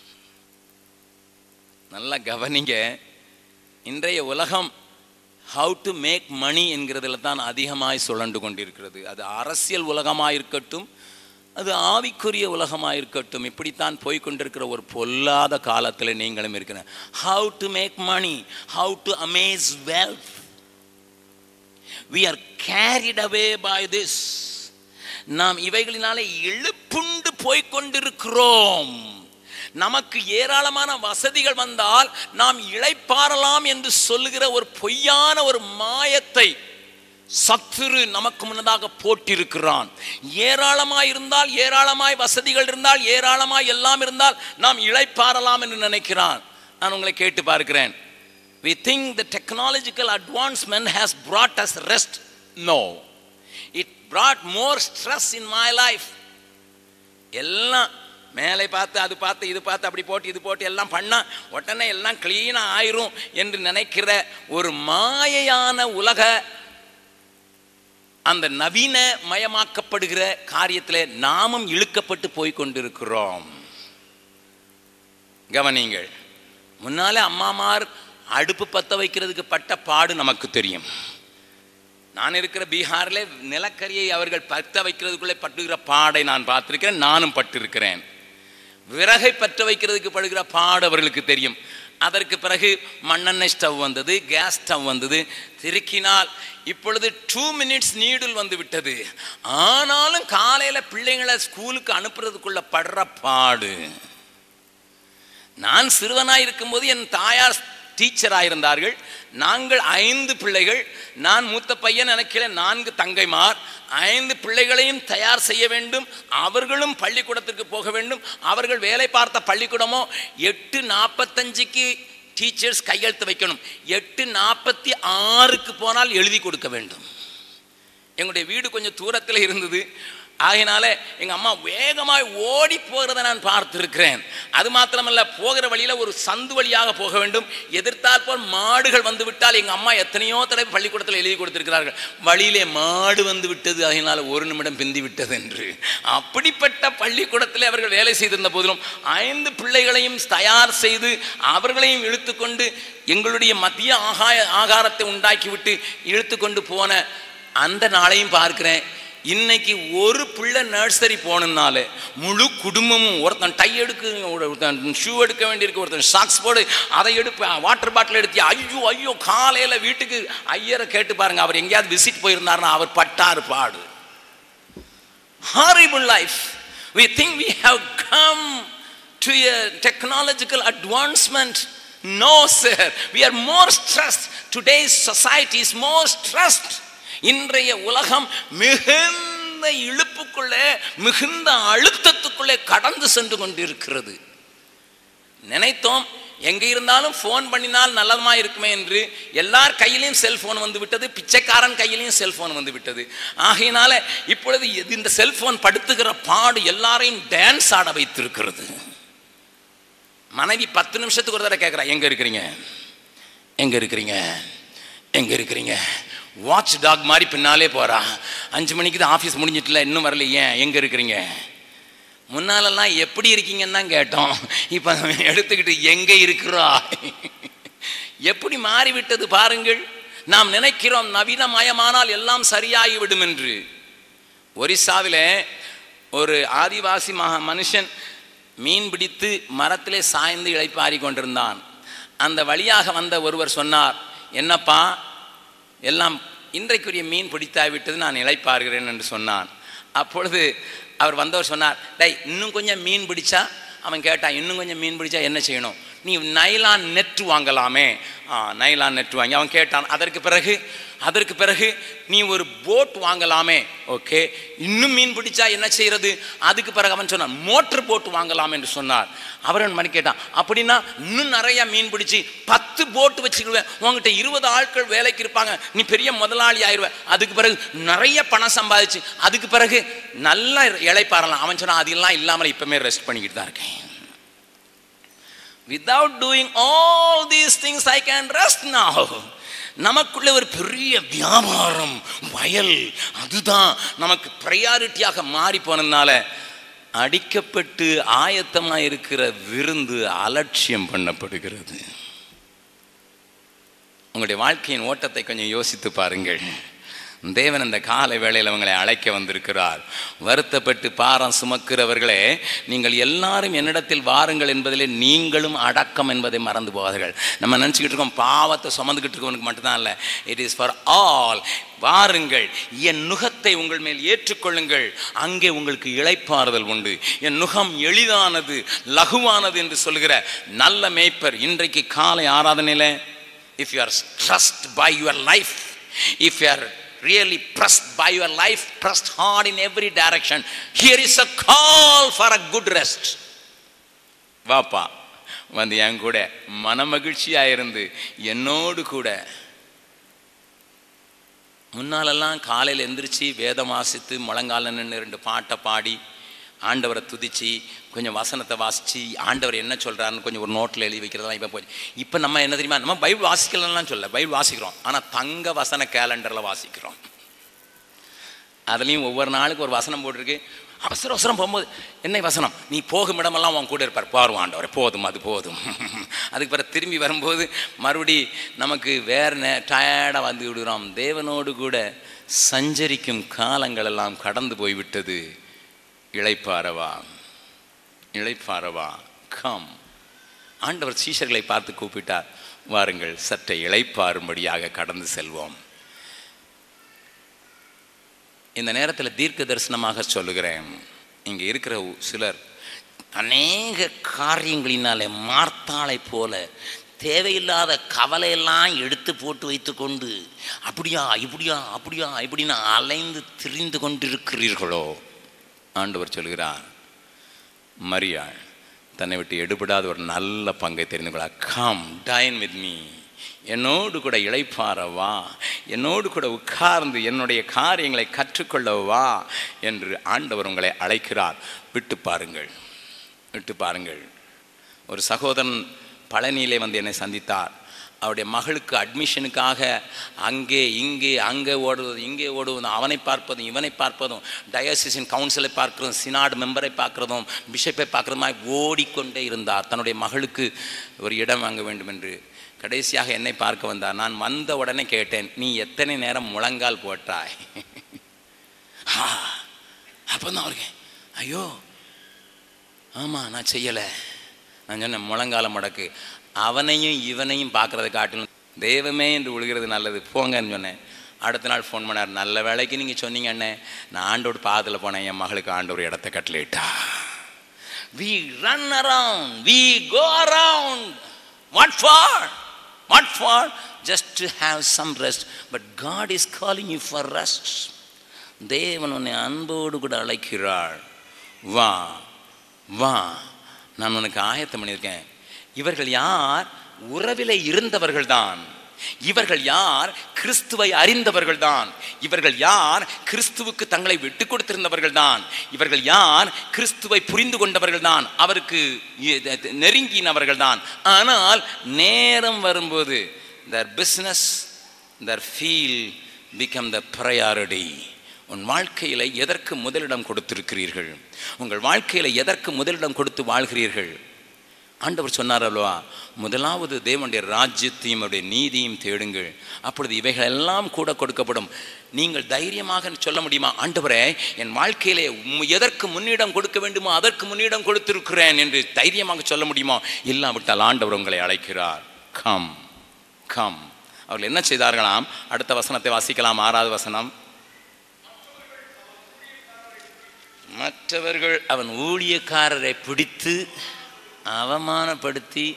நல்லா கவனிங்க இன்றைய உலகம் ஹவு டு மேக் மணி என்கிறதுல தான் அதிகமாய் சுழண்டு கொண்டிருக்கிறது அது அரசியல் உலகமாக இருக்கட்டும் அது ஆவிக்குரிய உலகமாக இருக்கட்டும் இப்படித்தான் போய் கொண்டிருக்கிற ஒரு பொல்லாத காலத்தில் நீங்களும் இருக்கிற how to make money how to amass wealth we are carried away by this நாம் இவைகளினாலே எழுப்புண்டு போய்க் கொண்டிருக்கிறோம் நமக்கு ஏராளமான வசதிகள் வந்தால் நாம் இளைப்பாறலாம் என்று சொல்லுகிற ஒரு பொய்யான ஒரு மாயத்தை சத்துரு நமக்கு முன்னதாக போட்டிருக்கிறான் ஏராளமாய் இருந்தால் ஏராளமாய் வசதிகள் இருந்தால் ஏராளமாய் எல்லாம் இருந்தால் நாம் இளைப்பாறலாம் என்று நினைக்கிறான் நான் உங்களை கேட்டு பார்க்கிறேன் we think the technological advancement has brought us rest no it brought more stress in my life எல்லாம் மேலே பார்த்து அது பார்த்து இது பார்த்து அப்படி போட்டு இது போட்டு எல்லாம் பண்ணா உடனே எல்லாம் க்ளீனாக ஆயிரும் என்று நினைக்கிற ஒரு மாயையான உலக அந்த நவீன மயமாக்கப்படுகிற காரியத்தில் நாமும் இழுக்கப்பட்டு போய் கொண்டிருக்கிறோம் கவனிங்கள் முன்னாலே அம்மாமார் அடுப்பு பற்ற வைக்கிறதுக்கு பட்ட பாடு நமக்கு தெரியும் நான் இருக்கிற பீகாரில் நிலக்கரியை அவர்கள் பற்ற வைக்கிறதுக்குள்ளே பட்டுகிற பாடை நான் பார்த்திருக்கிறேன் நானும் பட்டிருக்கிறேன் விறகை பற்ற வைக்கிறதுக்கு படுகிற பாடு அவர்களுக்கு தெரியும் அதற்கு பிறகு மண்ணெண்ணெய் ஸ்டவ் வந்தது கேஸ் ஸ்டவ் வந்தது திருக்கினால் இப்பொழுது டூ மினிட்ஸ் நீடில் வந்து விட்டது ஆனாலும் காலையில் பிள்ளைங்களை ஸ்கூலுக்கு அனுப்புறதுக்குள்ள படுற பாடு நான் சிறுவனாய் இருக்கும்போது என் தாயார் டீச்சராக இருந்தார்கள் நாங்கள் ஐந்து பிள்ளைகள் நான் மூத்த பையன் நினைக்கிறேன் நான்கு தங்கைமார் ஐந்து பிள்ளைகளையும் தயார் செய்ய வேண்டும் அவர்களும் பள்ளிக்கூடத்திற்கு போக வேண்டும் அவர்கள் வேலை பார்த்த பள்ளிக்கூடமோ எட்டு நாற்பத்தஞ்சுக்கு டீச்சர்ஸ் கையெழுத்து வைக்கணும் எட்டு நாற்பத்தி ஆறுக்கு போனால் எழுதி கொடுக்க வேண்டும் எங்களுடைய வீடு கொஞ்சம் தூரத்தில் இருந்தது ஆகையினால எங்கள் அம்மா வேகமாக ஓடி போகிறத நான் பார்த்திருக்கிறேன் அது மாத்திரமல்ல போகிற வழியில் ஒரு சந்து வழியாக போக வேண்டும் எதிர்த்தால் போல் மாடுகள் வந்து விட்டால் எங்கள் அம்மா எத்தனையோ தடவை பள்ளிக்கூடத்தில் எழுதி கொடுத்திருக்கிறார்கள் வழியிலே மாடு வந்து விட்டது ஆகையினால ஒரு நிமிடம் பிந்தி விட்டது என்று அப்படிப்பட்ட பள்ளிக்கூடத்தில் அவர்கள் வேலை செய்திருந்த போதிலும் ஐந்து பிள்ளைகளையும் தயார் செய்து அவர்களையும் இழுத்துக்கொண்டு எங்களுடைய மத்திய ஆகாய ஆகாரத்தை உண்டாக்கிவிட்டு இழுத்துக்கொண்டு போன அந்த நாளையும் பார்க்கிறேன் இன்னைக்கு ஒரு பிள்ளை நர்சரி போனதுனால முழு குடும்பமும் ஒருத்தன் டை எடுக்க ஒருத்தன் ஷூ எடுக்க வேண்டியிருக்கு ஒருத்தன் சாக்ஸ் போடு அதை எடுப்பு வாட்டர் பாட்டில் எடுத்து ஐயோ ஐயோ காலையில் வீட்டுக்கு ஐயரை கேட்டு பாருங்க அவர் எங்கேயாவது விசிட் போயிருந்தாருன்னா அவர் பட்டாரு பாடு horrible life. We think we have come to a technological advancement. No, sir. We are more stressed. Today's society is more stressed. இன்றைய உலகம் மிகுந்த இழுப்புக்குள்ளே மிகுந்த அழுத்தத்துக்குள்ளே கடந்து சென்று கொண்டிருக்கிறது நினைத்தோம் எங்க இருந்தாலும் ஃபோன் பண்ணினால் நல்லதமா இருக்குமே என்று எல்லார் கையிலையும் செல்போன் வந்து விட்டது பிச்சைக்காரன் கையிலையும் செல்போன் வந்து விட்டது ஆகையினால இப்பொழுது இது- இந்த செல்போன் படுத்துகிற பாடு எல்லாரையும் டான்ஸ் ஆட வைத்திருக்கிறது மனைவி பத்து நிமிஷத்துக்கு ஒரு தடவை கேட்குறா எங்க இருக்கிறீங்க எங்க இருக்கிறீங்க எங்க இருக்கிறீங்க வாட்ச் டாக் மாதிரி பின்னாலே போறா அஞ்சு மணிக்கு தான் ஆஃபீஸ் முடிஞ்சிட்டுல இன்னும் வரல ஏன் எங்க இருக்கிறீங்க முன்னாலெல்லாம் எப்படி இருக்கீங்கன்னு தான் கேட்டோம் இப்போ எடுத்துக்கிட்டு எங்கே இருக்கிறா எப்படி மாறிவிட்டது பாருங்கள் நாம் நினைக்கிறோம் நவீனமயமானால் எல்லாம் சரியாகிவிடும் என்று ஒரிசாவில் ஒரு ஆதிவாசி மகா மனுஷன் மீன் பிடித்து மரத்திலே சாய்ந்து இளைப்பாரி கொண்டிருந்தான் அந்த வழியாக வந்த ஒருவர் சொன்னார் என்னப்பா எல்லாம் இன்றைக்குரிய மீன் பிடித்தாய்விட்டது நான் இளைப்பாருகிறேன் என்று சொன்னான் அப்பொழுது அவர் வந்தவர் சொன்னார் டேய் இன்னும் கொஞ்சம் மீன் பிடிச்சா அவன் கேட்டான் இன்னும் கொஞ்சம் மீன் பிடிச்சா என்ன செய்யணும் நீ நைலான் நெட் வாங்கலாமே ஆ நைலான் நெட் வாங்கி அவன் கேட்டான் அதற்கு பிறகு அதற்கு பிறகு நீ ஒரு போட் வாங்கலாமே ஓகே இன்னும் மீன் பிடிச்சா என்ன செய்யறது அதுக்கு பிறகு அவன் சொன்னான் மோட்டர் போட் வாங்கலாம் என்று சொன்னார் அவரன் மணி கேட்டான் அப்படின்னா இன்னும் நிறைய மீன் பிடிச்சி பத்து போட்டு வச்சுக்கிடுவேன் உங்ககிட்ட இருபது ஆட்கள் வேலைக்கு இருப்பாங்க நீ பெரிய முதலாளி ஆயிடுவ அதுக்கு பிறகு நிறைய பணம் சம்பாதிச்சு அதுக்கு பிறகு நல்லா இழைப்பாரலாம் அவன் சொன்னான் அதெல்லாம் இல்லாமல் இப்பவுமே ரெஸ்ட் பண்ணிக்கிட்டு தான் இருக்கேன் without doing all these things i can rest now நமக்குள்ள ஒரு பெரிய வியாபாரம் வயல் அதுதான் நமக்கு ப்ரையாரிட்டியாக மாறி போனதுனால அடிக்கப்பட்டு ஆயத்தமாக இருக்கிற விருந்து அலட்சியம் பண்ணப்படுகிறது உங்களுடைய வாழ்க்கையின் ஓட்டத்தை கொஞ்சம் யோசித்து பாருங்கள் தேவன் இந்த காலை வேளையில் அவங்களை அழைக்க வந்திருக்கிறார் வருத்தப்பட்டு பாரம் சுமக்கிறவர்களே நீங்கள் எல்லாரும் என்னிடத்தில் வாருங்கள் என்பதிலே நீங்களும் அடக்கம் என்பதை மறந்து போவார்கள் நம்ம நினச்சிக்கிட்டு இருக்கோம் பாவத்தை சுமந்துக்கிட்டு இருக்கவனுக்கு மட்டும்தான் இல்லை இட் இஸ் ஃபார் ஆல் வாருங்கள் என் நுகத்தை உங்கள் மேல் ஏற்றுக்கொள்ளுங்கள் அங்கே உங்களுக்கு இளைப்பாறுதல் உண்டு என் நுகம் எளிதானது லகுவானது என்று சொல்கிற நல்ல மேய்ப்பர் இன்றைக்கு காலை ஆராதனையில் if you are stressed by your life, if you are really pressed by your life, pressed hard in every direction, here is a call for a good rest. வாப்பா வந்து என் கூட மனமகிழ்ச்சியா இருந்து என்னோடு கூட முன்னாலெல்லாம் காலையில் எந்திரிச்சு வேதம் வாசித்து முழங்கால நின்று ரெண்டு பாட்டை பாடி ஆண்டவரை துதிச்சு கொஞ்சம் வசனத்தை வாசித்து ஆண்டவர் என்ன சொல்கிறாருன்னு கொஞ்சம் ஒரு நோட்டில் எழுதி வைக்கிறதெல்லாம் இப்போ போய் இப்போ நம்ம என்ன தெரியுமா நம்ம பைபிள் வாசிக்கலன்னா சொல்ல பைபிள் வாசிக்கிறோம் ஆனால் தங்க வசன கேலண்டரில் வாசிக்கிறோம் அதுலேயும் ஒவ்வொரு நாளுக்கு ஒரு வசனம் போட்டிருக்கு அவசர அவசரம் போகும்போது என்ன வசனம் நீ போகும் இடமெல்லாம் உன் கூட இருப்பார் பாருவான் ஆண்டவர் போதும் அது போதும் அதுக்கு பிறகு திரும்பி வரும்போது மறுபடி நமக்கு வேற டயர்டாக வந்து விடுகிறோம் தேவனோடு கூட சஞ்சரிக்கும் காலங்கள் எல்லாம் கடந்து போய்விட்டது இளைப்பாரவா இளைப்பாரவா கம் ஆண்டவர் சீஷர்களை பார்த்து கூப்பிட்டார் வாருங்கள் சற்றை இளைப்பாரும்படியாக கடந்து செல்வோம் இந்த நேரத்தில் தீர்க்க தரிசனமாக சொல்லுகிறேன் இங்கே இருக்கிற சிலர் அநேக காரியங்களினாலே மார்த்தாளை போல தேவையில்லாத கவலையெல்லாம் எடுத்து போட்டு வைத்துக்கொண்டு அப்படியா இப்படியா அப்படியா இப்படின்னு அலைந்து திரிந்து கொண்டிருக்கிறீர்களோ ஆண்டவர் சொல்கிறார் மரியாள் தன்னை விட்டு எடுபடாத ஒரு நல்ல பங்கை தெரிந்து கொள்ள கம் டைன் வித் மீ என்னோடு கூட இளைப்பாற வா என்னோடு கூட உட்கார்ந்து என்னுடைய காரியங்களை கற்றுக்கொள்ள வா என்று ஆண்டவர் உங்களை அழைக்கிறார் விட்டு பாருங்கள் விட்டு பாருங்கள் ஒரு சகோதரன் பழனியிலே வந்து என்னை சந்தித்தார் அவருடைய மகளுக்கு அட்மிஷனுக்காக அங்கே இங்கே அங்கே ஓடுவது இங்கே ஓடுவதும் அவனை பார்ப்பதும் இவனை பார்ப்பதும் டயோசிசின் கவுன்சிலை பார்க்கிறதும் சினாடு மெம்பரை பார்க்கிறதும் பிஷப்பை பார்க்கிறதுமாய் ஓடிக்கொண்டே இருந்தார் தன்னுடைய மகளுக்கு ஒரு இடம் வாங்க வேண்டும் என்று கடைசியாக என்னை பார்க்க வந்தார் நான் வந்த உடனே கேட்டேன் நீ எத்தனை நேரம் முழங்கால் போட்டாய் அப்போ தான் அவருக்கு ஐயோ ஆமாம் நான் செய்யலை நான் சொன்னேன் முழங்கால முடக்கு அவனையும் இவனையும் பார்க்குறத காட்டிலும் தெய்வமே என்று விழுகிறது நல்லது போங்கன்னு சொன்னேன் அடுத்த நாள் ஃபோன் பண்ணார் நல்ல வேலைக்கு நீங்கள் சொன்னீங்க அண்ணே நான் ஆண்டோடு பாதத்தில் போனேன் என் மகளுக்கு ஆண்டவர் இடத்த கட்டளிட்டா we run around we go around what for what for just to have some rest but God is calling you for rest தேவன் உன்னை அன்போடு கூட அழைக்கிறாள் வா வா நான் உனக்கு ஆயத்தம் பண்ணியிருக்கேன் இவர்கள் யார் உறவிலே இருந்தவர்கள் தான் இவர்கள் யார் கிறிஸ்துவை அறிந்தவர்கள் தான் இவர்கள் யார் கிறிஸ்துவுக்கு தங்களை விட்டு கொடுத்திருந்தவர்கள் தான் இவர்கள் யார் கிறிஸ்துவை புரிந்து கொண்டவர்கள் தான் அவருக்கு நெருங்கினவர்கள் தான் ஆனால் நேரம் வரும்போது their business their feel become the priority உன் வாழ்க்கையில் எதற்கு முதலிடம் கொடுத்திருக்கிறீர்கள் உங்கள் வாழ்க்கையில் எதற்கு முதலிடம் கொடுத்து வாழ்கிறீர்கள் ஆண்டவர் சொன்னார் அல்லவா முதலாவது தேவனுடைய ராஜ்யத்தையும் அவருடைய நீதியும் தேடுங்கள் அப்பொழுது இவைகள் எல்லாம் கூட கொடுக்கப்படும் நீங்கள் தைரியமாக சொல்ல முடியுமா ஆண்டவரே என் வாழ்க்கையிலே எதற்கு முன்னிடம் கொடுக்க வேண்டுமோ அதற்கு முன்னிடம் கொடுத்திருக்கிறேன் என்று தைரியமாக சொல்ல முடியுமா இல்லாவிட்டால் ஆண்டவர் உங்களை அழைக்கிறார் கம் கம் அவர்கள் என்ன செய்தார்களாம் அடுத்த வசனத்தை வாசிக்கலாம் ஆறாவது வசனம் மற்றவர்கள் அவன் ஊழியக்காரரை பிடித்து அவமானப்படுத்தி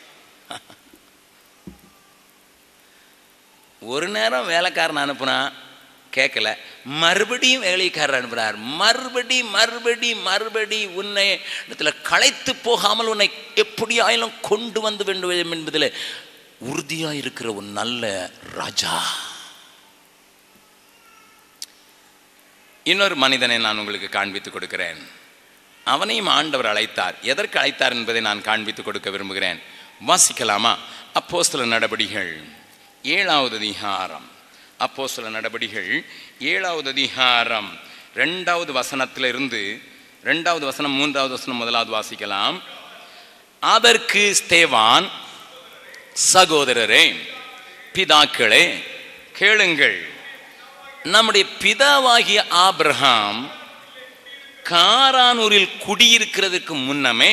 ஒரு நேரம் வேலைக்காரன் அனுப்புனா கேட்கல மறுபடியும் வேலைக்காரர் அனுப்புகிறார் மறுபடி மறுபடி மறுபடி உன்னை இடத்துல களைத்து போகாமல் உன்னை எப்படி ஆயிலும் கொண்டு வந்து வேண்டும் என்பதில் உறுதியாக இருக்கிற ஒரு நல்ல ராஜா இன்னொரு மனிதனை நான் உங்களுக்கு காண்பித்து கொடுக்கிறேன் அவனையும் ஆண்டவர் அழைத்தார் எதற்கு அழைத்தார் என்பதை நான் காண்பித்து கொடுக்க விரும்புகிறேன் வாசிக்கலாமா அப்போ சில நடபடிகள் ஏழாவது அதிகாரம் அப்போ சில நடபடிகள் ஏழாவது அதிகாரம் ரெண்டாவது வசனத்திலிருந்து ரெண்டாவது வசனம் மூன்றாவது வசனம் முதலாவது வாசிக்கலாம் அதற்கு ஸ்தேவான் சகோதரரே பிதாக்களே கேளுங்கள் நம்முடைய பிதாவாகிய ஆபிரகாம் காரானூரில் குடியிருக்கிறதுக்கு முன்னமே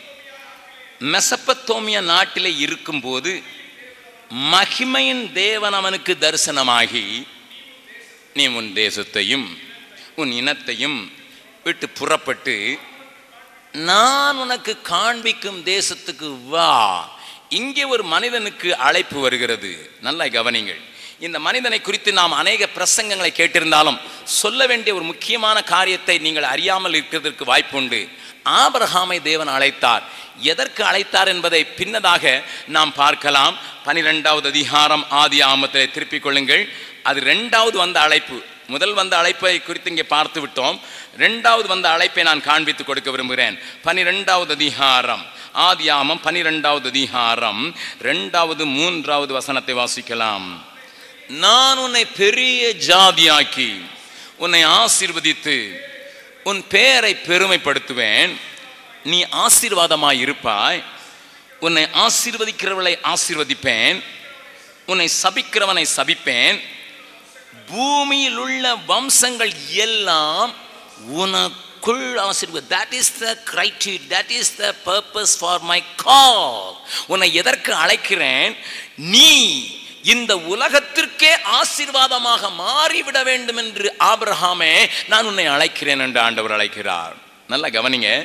மெசப்பத்தோமிய நாட்டிலே இருக்கும்போது மகிமையின் தேவன் அவனுக்கு தரிசனமாகி நீ உன் தேசத்தையும் உன் இனத்தையும் விட்டு புறப்பட்டு நான் உனக்கு காண்பிக்கும் தேசத்துக்கு வா இங்கே ஒரு மனிதனுக்கு அழைப்பு வருகிறது நல்லா கவனிங்கள் இந்த மனிதனை குறித்து நாம் அநேக பிரசங்கங்களை கேட்டிருந்தாலும் சொல்ல வேண்டிய ஒரு முக்கியமான காரியத்தை நீங்கள் அறியாமல் இருக்கிறதற்கு வாய்ப்புண்டு ஆபரகாமை தேவன் அழைத்தார் எதற்கு அழைத்தார் என்பதை பின்னதாக நாம் பார்க்கலாம் பனிரெண்டாவது அதிகாரம் ஆதி ஆமத்தை திருப்பிக் கொள்ளுங்கள் அது ரெண்டாவது வந்த அழைப்பு முதல் வந்த அழைப்பை குறித்து இங்கே பார்த்து விட்டோம் ரெண்டாவது வந்த அழைப்பை நான் காண்பித்து கொடுக்க விரும்புகிறேன் பனிரெண்டாவது அதிகாரம் ஆதியாமம் பனிரெண்டாவது அதிகாரம் ரெண்டாவது மூன்றாவது வசனத்தை வாசிக்கலாம் நான் உன்னை பெரிய ஜாதியாக்கி உன்னை ஆசீர்வதித்து உன் பெயரை பெருமைப்படுத்துவேன் நீ ஆசீர்வாதமாய் இருப்பாய் உன்னை ஆசீர்வதிக்கிறவளை ஆசீர்வதிப்பேன் உன்னை சபிக்கிறவனை சபிப்பேன் பூமியில் உள்ள வம்சங்கள் எல்லாம் உனக்குள் ஆசீர்வாத that is the criteria that is the purpose for my call உன்னை எதற்கு அழைக்கிறேன் நீ இந்த உலகத்திற்கே ஆசீர்வாதமாக மாறிவிட வேண்டும் என்று ஆபிரஹாமே நான் உன்னை அழைக்கிறேன் என்று ஆண்டவர் அழைக்கிறார் நல்லா கவனிங்க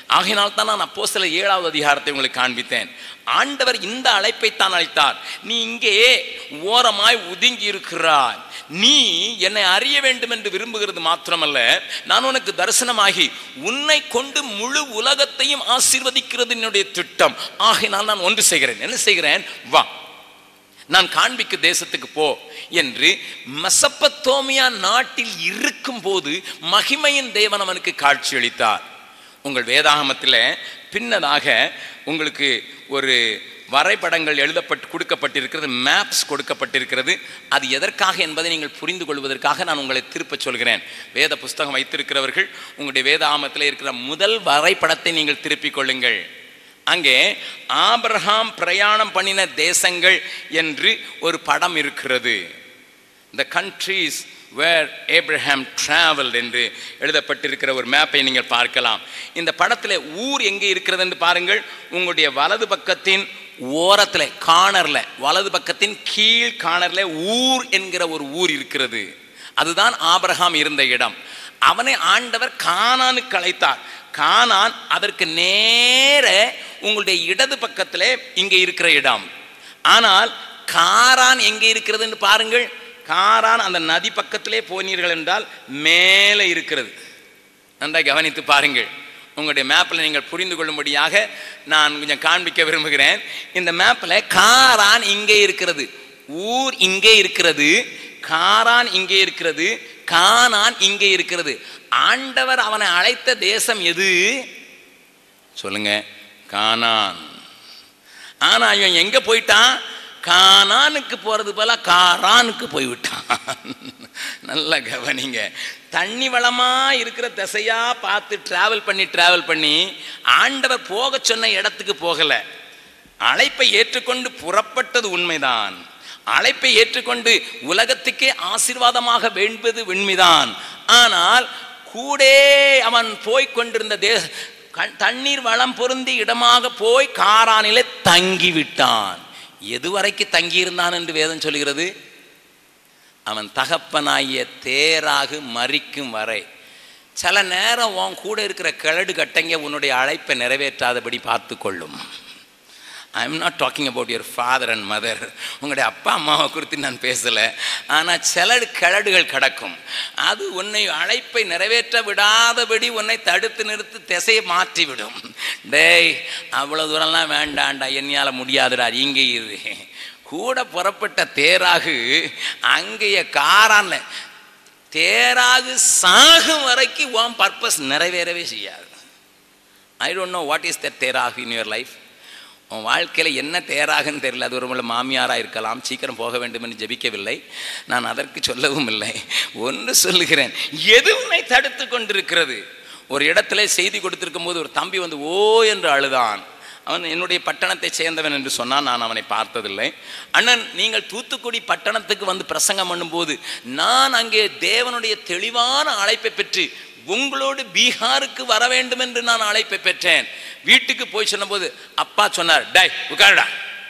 ஆகையினால் தான் நான் அப்போ சில ஏழாவது அதிகாரத்தை உங்களுக்கு காண்பித்தேன் ஆண்டவர் இந்த அழைப்பை தான் அழைத்தார் நீ இங்கே ஓரமாய் ஒதுங்கி இருக்கிறாய் நீ என்னை அறிய வேண்டும் என்று விரும்புகிறது மாத்திரமல்ல நான் உனக்கு தரிசனமாகி உன்னை கொண்டு முழு உலகத்தையும் ஆசீர்வதிக்கிறது என்னுடைய திட்டம் ஆகையினால் நான் ஒன்று செய்கிறேன் என்ன செய்கிறேன் வா நான் காண்பிக்க தேசத்துக்கு போ என்று மெசப்பத்தோமியா நாட்டில் இருக்கும் போது மகிமையின் தேவன் அவனுக்கு காட்சியளித்தார் உங்கள் வேதாகமத்தில் பின்னதாக உங்களுக்கு ஒரு வரைபடங்கள் எழுதப்பட்டு கொடுக்கப்பட்டிருக்கிறது மேப்ஸ் கொடுக்கப்பட்டிருக்கிறது அது எதற்காக என்பதை நீங்கள் புரிந்து கொள்வதற்காக நான் உங்களை திருப்பச் சொல்கிறேன் வேத புஸ்தகம் வைத்திருக்கிறவர்கள் உங்களுடைய வேதாகமத்தில் இருக்கிற முதல் வரைபடத்தை நீங்கள் திருப்பிக் கொள்ளுங்கள் அங்கே ஆபிரகாம் பிரயாணம் பண்ணின தேசங்கள் என்று ஒரு படம் இருக்கிறது the countries where Abraham travel என்று எழுதப்பட்டிருக்கிற ஒரு மேப்பை நீங்கள் பார்க்கலாம் இந்த படத்தில் ஊர் எங்கே இருக்கிறது என்று பாருங்கள் உங்களுடைய வலது பக்கத்தின் ஓரத்தில் கார்னரில் வலது பக்கத்தின் கீழ் கார்னரில் ஊர் என்கிற ஒரு ஊர் இருக்கிறது அதுதான் ஆபிரகாம் இருந்த இடம் அவனை ஆண்டவர் கானானுக்கு அழைத்தார் கானான் அதற்கு நேர உங்களுடைய இடது பக்கத்தில் இங்கே இருக்கிற இடம் ஆனால் காரான் எங்கே இருக்கிறதுன்னு பாருங்கள் காரான் அந்த நதி பக்கத்திலே போனீர்கள் என்றால் மேலே இருக்கிறது நன்றாக கவனித்து பாருங்கள் உங்களுடைய மேப்பில் நீங்கள் புரிந்து கொள்ளும்படியாக நான் கொஞ்சம் காண்பிக்க விரும்புகிறேன் இந்த மேப்பில் காரான் இங்கே இருக்கிறது ஊர் இங்கே இருக்கிறது காரான் இங்கே இருக்கிறது கானான் இங்கே இருக்கிறது ஆண்டவர் அவனை அழைத்த தேசம் எது சொல்லுங்க கானான் ஆனா இவன் எங்க போயிட்டான் கானானுக்கு போறது போல காரானுக்கு போய்விட்டான் நல்லா கவனிங்க தண்ணி வளமா இருக்கிற திசையா பார்த்து டிராவல் பண்ணி டிராவல் பண்ணி ஆண்டவர் போக சொன்ன இடத்துக்கு போகல அழைப்பை ஏற்றுக்கொண்டு புறப்பட்டது உண்மைதான் அழைப்பை ஏற்றுக்கொண்டு உலகத்துக்கே ஆசீர்வாதமாக வேண்டுவது உண்மைதான் ஆனால் கூடே அவன் போய் கொண்டிருந்த தேச கண்- தண்ணீர் வளம் பொருந்தி இடமாக போய் காரானிலே தங்கிவிட்டான் எதுவரைக்கு தங்கியிருந்தான் என்று வேதம் சொல்கிறது அவன் தகப்பனாகிய தேராகு மறிக்கும் வரை சில நேரம் உன் கூட இருக்கிற கிழடு கட்டைங்க உன்னுடைய அழைப்பை நிறைவேற்றாதபடி பார்த்து கொள்ளும் I am not talking about your father and mother உங்களுடைய அப்பா அம்மாவை குறித்து நான் பேசலை ஆனால் சில கிழடுகள் கிடக்கும் அது உன்னை அழைப்பை நிறைவேற்ற விடாதபடி உன்னை தடுத்து நிறுத்தி திசையை மாற்றிவிடும் டேய் அவ்வளோ தூரம்லாம் வேண்டாண்டா என்னையால் முடியாதுடா இங்கே இரு கூட புறப்பட்ட தேராகு அங்கேயே காரான்ல தேராகு சாகும் வரைக்கும் உன் பர்பஸ் நிறைவேறவே செய்யாது I don't know what is that தேராகு இன் யுவர் லைஃப் உன் வாழ்க்கையில் என்ன தேராகுன்னு தெரியல அது ஒரு மாமியாராக இருக்கலாம் சீக்கிரம் போக வேண்டும் என்று ஜெபிக்கவில்லை நான் அதற்கு சொல்லவும் இல்லை ஒன்று சொல்லுகிறேன் எது உன்னை தடுத்து கொண்டிருக்கிறது ஒரு இடத்துல செய்தி கொடுத்திருக்கும் போது ஒரு தம்பி வந்து ஓ என்று அழுதான் அவன் என்னுடைய பட்டணத்தை சேர்ந்தவன் என்று சொன்னான் நான் அவனை பார்த்ததில்லை அண்ணன் நீங்கள் தூத்துக்குடி பட்டணத்துக்கு வந்து பிரசங்கம் பண்ணும்போது நான் அங்கே தேவனுடைய தெளிவான அழைப்பை பெற்று உங்களோடு பீகாருக்கு வர வேண்டும் என்று நான் அழைப்பை பெற்றேன் வீட்டுக்கு போய் சொன்னபோது அப்பா சொன்னார் டை உட்காருடா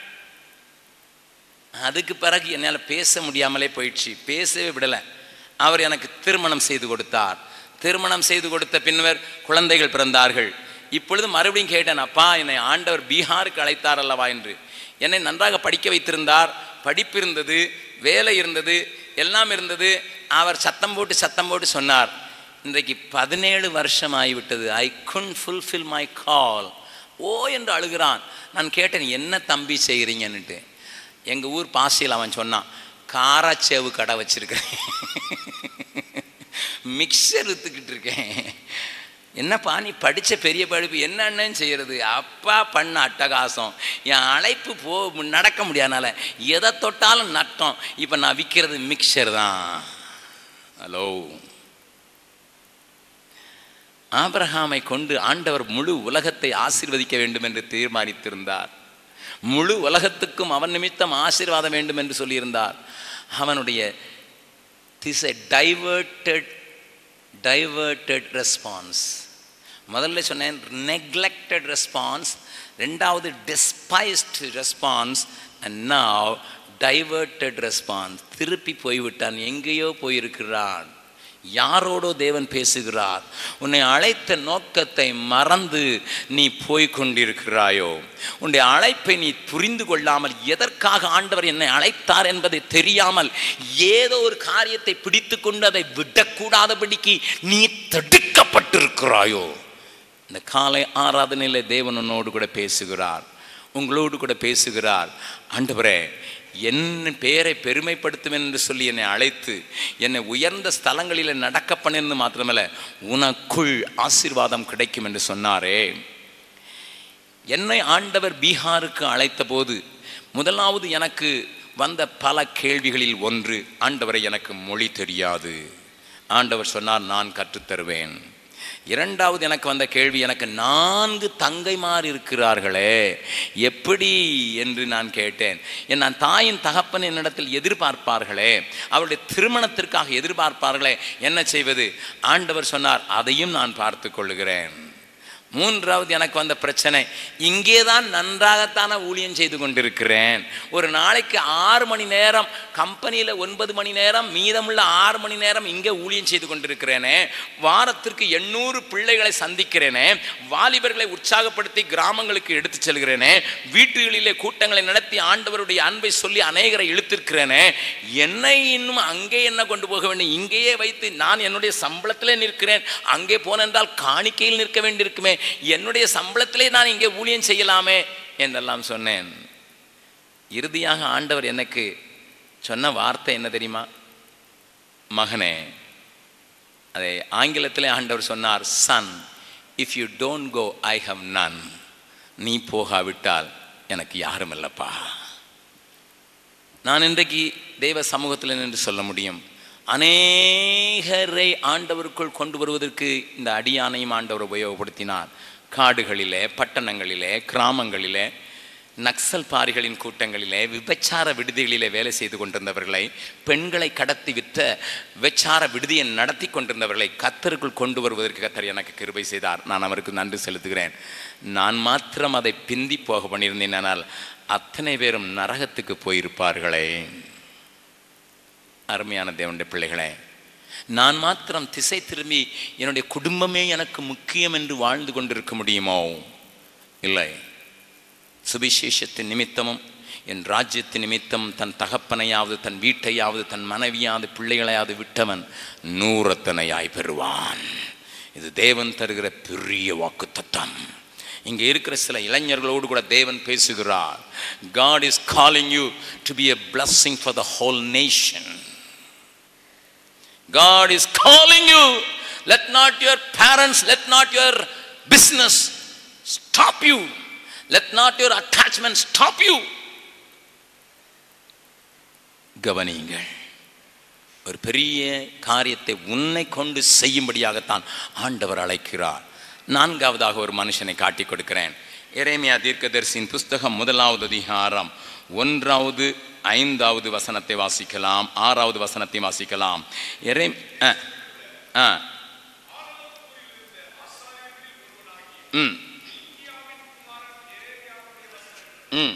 அதுக்கு பிறகு என்னால் பேச முடியாமலே போயிடுச்சு பேசவே விடலை அவர் எனக்கு திருமணம் செய்து கொடுத்தார் திருமணம் செய்து கொடுத்த பின்னர் குழந்தைகள் பிறந்தார்கள் இப்பொழுது மறுபடியும் கேட்டேன் அப்பா என்னை ஆண்டவர் பீகாருக்கு அழைத்தார் அல்லவா என்று என்னை நன்றாக படிக்க வைத்திருந்தார் படிப்பு இருந்தது வேலை இருந்தது எல்லாம் இருந்தது அவர் சத்தம் போட்டு சத்தம் போட்டு சொன்னார் இன்றைக்கு பதினேழு வருஷம் ஆகிவிட்டது ஐ குன் ஃபுல்ஃபில் மை கால் ஓ என்று அழுகிறான் நான் கேட்டேன் என்ன தம்பி செய்கிறீங்கன்னுட்டு எங்கள் ஊர் பாசியில் அவன் சொன்னான் காராச்சேவு கடை வச்சிருக்கிறேன் மிக்சர் வித்துக்கிட்டு இருக்கேன் என்னப்பா நீ படித்த பெரிய படிப்பு என்னன்னு செய்கிறது அப்பா பண்ண அட்டகாசம் என் அழைப்பு போ நடக்க முடியாதனால எதை தொட்டாலும் நட்டம் இப்போ நான் விற்கிறது மிக்சர் தான் ஹலோ ஆபிரகாமை கொண்டு ஆண்டவர் முழு உலகத்தை ஆசீர்வதிக்க வேண்டும் என்று தீர்மானித்திருந்தார் முழு உலகத்துக்கும் அவன் நிமித்தம் ஆசீர்வாதம் வேண்டும் என்று சொல்லியிருந்தார் அவனுடைய this a diverted diverted response முதல்ல சொன்னேன் நெக்லெக்டட் ரெஸ்பான்ஸ் ரெண்டாவது despised response and now diverted response திருப்பி போய்விட்டான் எங்கேயோ போயிருக்கிறான் யாரோடோ தேவன் பேசுகிறார் உன்னை அழைத்த நோக்கத்தை மறந்து நீ போய்க் கொண்டிருக்கிறாயோ உன்னுடைய அழைப்பை நீ புரிந்து கொள்ளாமல் எதற்காக ஆண்டவர் என்னை அழைத்தார் என்பதை தெரியாமல் ஏதோ ஒரு காரியத்தை பிடித்து கொண்டு அதை விடக்கூடாதபடிக்கு நீ தடுக்கப்பட்டிருக்கிறாயோ இந்த காலை ஆராதனையில் தேவன் உன்னோடு கூட பேசுகிறார் உங்களோடு கூட பேசுகிறார் ஆண்டவரே என் பேரை பெருமைப்படுத்துவேன் என்று சொல்லி என்னை அழைத்து என்னை உயர்ந்த ஸ்தலங்களில் நடக்க பண்ணிருந்து மாத்திரமல்ல உனக்குள் ஆசீர்வாதம் கிடைக்கும் என்று சொன்னாரே என்னை ஆண்டவர் பீகாருக்கு அழைத்த போது முதலாவது எனக்கு வந்த பல கேள்விகளில் ஒன்று ஆண்டவரை எனக்கு மொழி தெரியாது ஆண்டவர் சொன்னார் நான் கற்றுத்தருவேன் இரண்டாவது எனக்கு வந்த கேள்வி எனக்கு நான்கு தங்கைமார் இருக்கிறார்களே எப்படி என்று நான் கேட்டேன் என் நான் தாயின் தகப்பன் என்னிடத்தில் எதிர்பார்ப்பார்களே அவருடைய திருமணத்திற்காக எதிர்பார்ப்பார்களே என்ன செய்வது ஆண்டவர் சொன்னார் அதையும் நான் பார்த்து கொள்ளுகிறேன் மூன்றாவது எனக்கு வந்த பிரச்சனை இங்கே தான் நன்றாகத்தான ஊழியம் செய்து கொண்டிருக்கிறேன் ஒரு நாளைக்கு ஆறு மணி நேரம் கம்பெனியில் ஒன்பது மணி நேரம் மீதமுள்ள ஆறு மணி நேரம் இங்கே ஊழியம் செய்து கொண்டிருக்கிறேனே வாரத்திற்கு எண்ணூறு பிள்ளைகளை சந்திக்கிறேனே வாலிபர்களை உற்சாகப்படுத்தி கிராமங்களுக்கு எடுத்து செல்கிறேனே வீட்டுகளிலே கூட்டங்களை நடத்தி ஆண்டவருடைய அன்பை சொல்லி அநேகரை இழுத்திருக்கிறேனே என்னை இன்னும் அங்கே என்ன கொண்டு போக வேண்டும் இங்கேயே வைத்து நான் என்னுடைய சம்பளத்திலே நிற்கிறேன் அங்கே போனென்றால் காணிக்கையில் நிற்க வேண்டியிருக்குமே என்னுடைய சம்பளத்திலே நான் இங்கே ஊழியம் செய்யலாமே என்றெல்லாம் சொன்னேன் இறுதியாக ஆண்டவர் எனக்கு சொன்ன வார்த்தை என்ன தெரியுமா மகனே அதை ஆங்கிலத்திலே ஆண்டவர் சொன்னார் son if you don't go I have none நீ போகாவிட்டால் எனக்கு யாரும் இல்லப்பா நான் இன்றைக்கு தெய்வ சமூகத்தில் நின்று சொல்ல முடியும் அநேகரை ஆண்டவருக்குள் கொண்டு வருவதற்கு இந்த அடியானையும் ஆண்டவர் உபயோகப்படுத்தினார் காடுகளிலே பட்டணங்களிலே கிராமங்களிலே நக்சல் பாரிகளின் கூட்டங்களிலே விபச்சார விடுதிகளிலே வேலை செய்து கொண்டிருந்தவர்களை பெண்களை கடத்தி விற்ற விபச்சார விடுதியை நடத்தி கொண்டிருந்தவர்களை கத்தருக்குள் கொண்டு வருவதற்கு கத்தர் எனக்கு கிருபை செய்தார் நான் அவருக்கு நன்றி செலுத்துகிறேன் நான் மாத்திரம் அதை பிந்தி போக பண்ணியிருந்தேனால் அத்தனை பேரும் நரகத்துக்கு போயிருப்பார்களே அருமையான தேவனுடைய பிள்ளைகளே நான் மாத்திரம் திசை திரும்பி என்னுடைய குடும்பமே எனக்கு முக்கியம் என்று வாழ்ந்து கொண்டிருக்க முடியுமோ இல்லை சுவிசேஷத்தின் நிமித்தமும் என் ராஜ்யத்தின் நிமித்தம் தன் தகப்பனையாவது தன் வீட்டையாவது தன் மனைவியாவது பிள்ளைகளையாவது விட்டவன் நூறத்தனையாய் பெறுவான் இது தேவன் தருகிற பெரிய வாக்குத்தத்தம் இங்கே இருக்கிற சில இளைஞர்களோடு கூட தேவன் பேசுகிறார் God is calling you to be a blessing for the whole nation. God is calling you. Let not your parents, let not your business stop you. Let not your attachment stop you. கவனியுங்கள் ஒரு பெரிய காரியத்தை உன்னை கொண்டு செய்யும்படியாகத்தான் ஆண்டவர் அழைக்கிறார் நான்காவதாக ஒரு மனுஷனை காட்டி கொடுக்கிறேன் எரேமியா தீர்க்கதரிசியின் புஸ்தகம் முதலாவது அதிகாரம் ஒன்றாவது ஐந்தாவது வசனத்தை வாசிக்கலாம் ஆறாவது வசனத்தை வாசிக்கலாம் எரே ஆ, ஆ. ம் ம்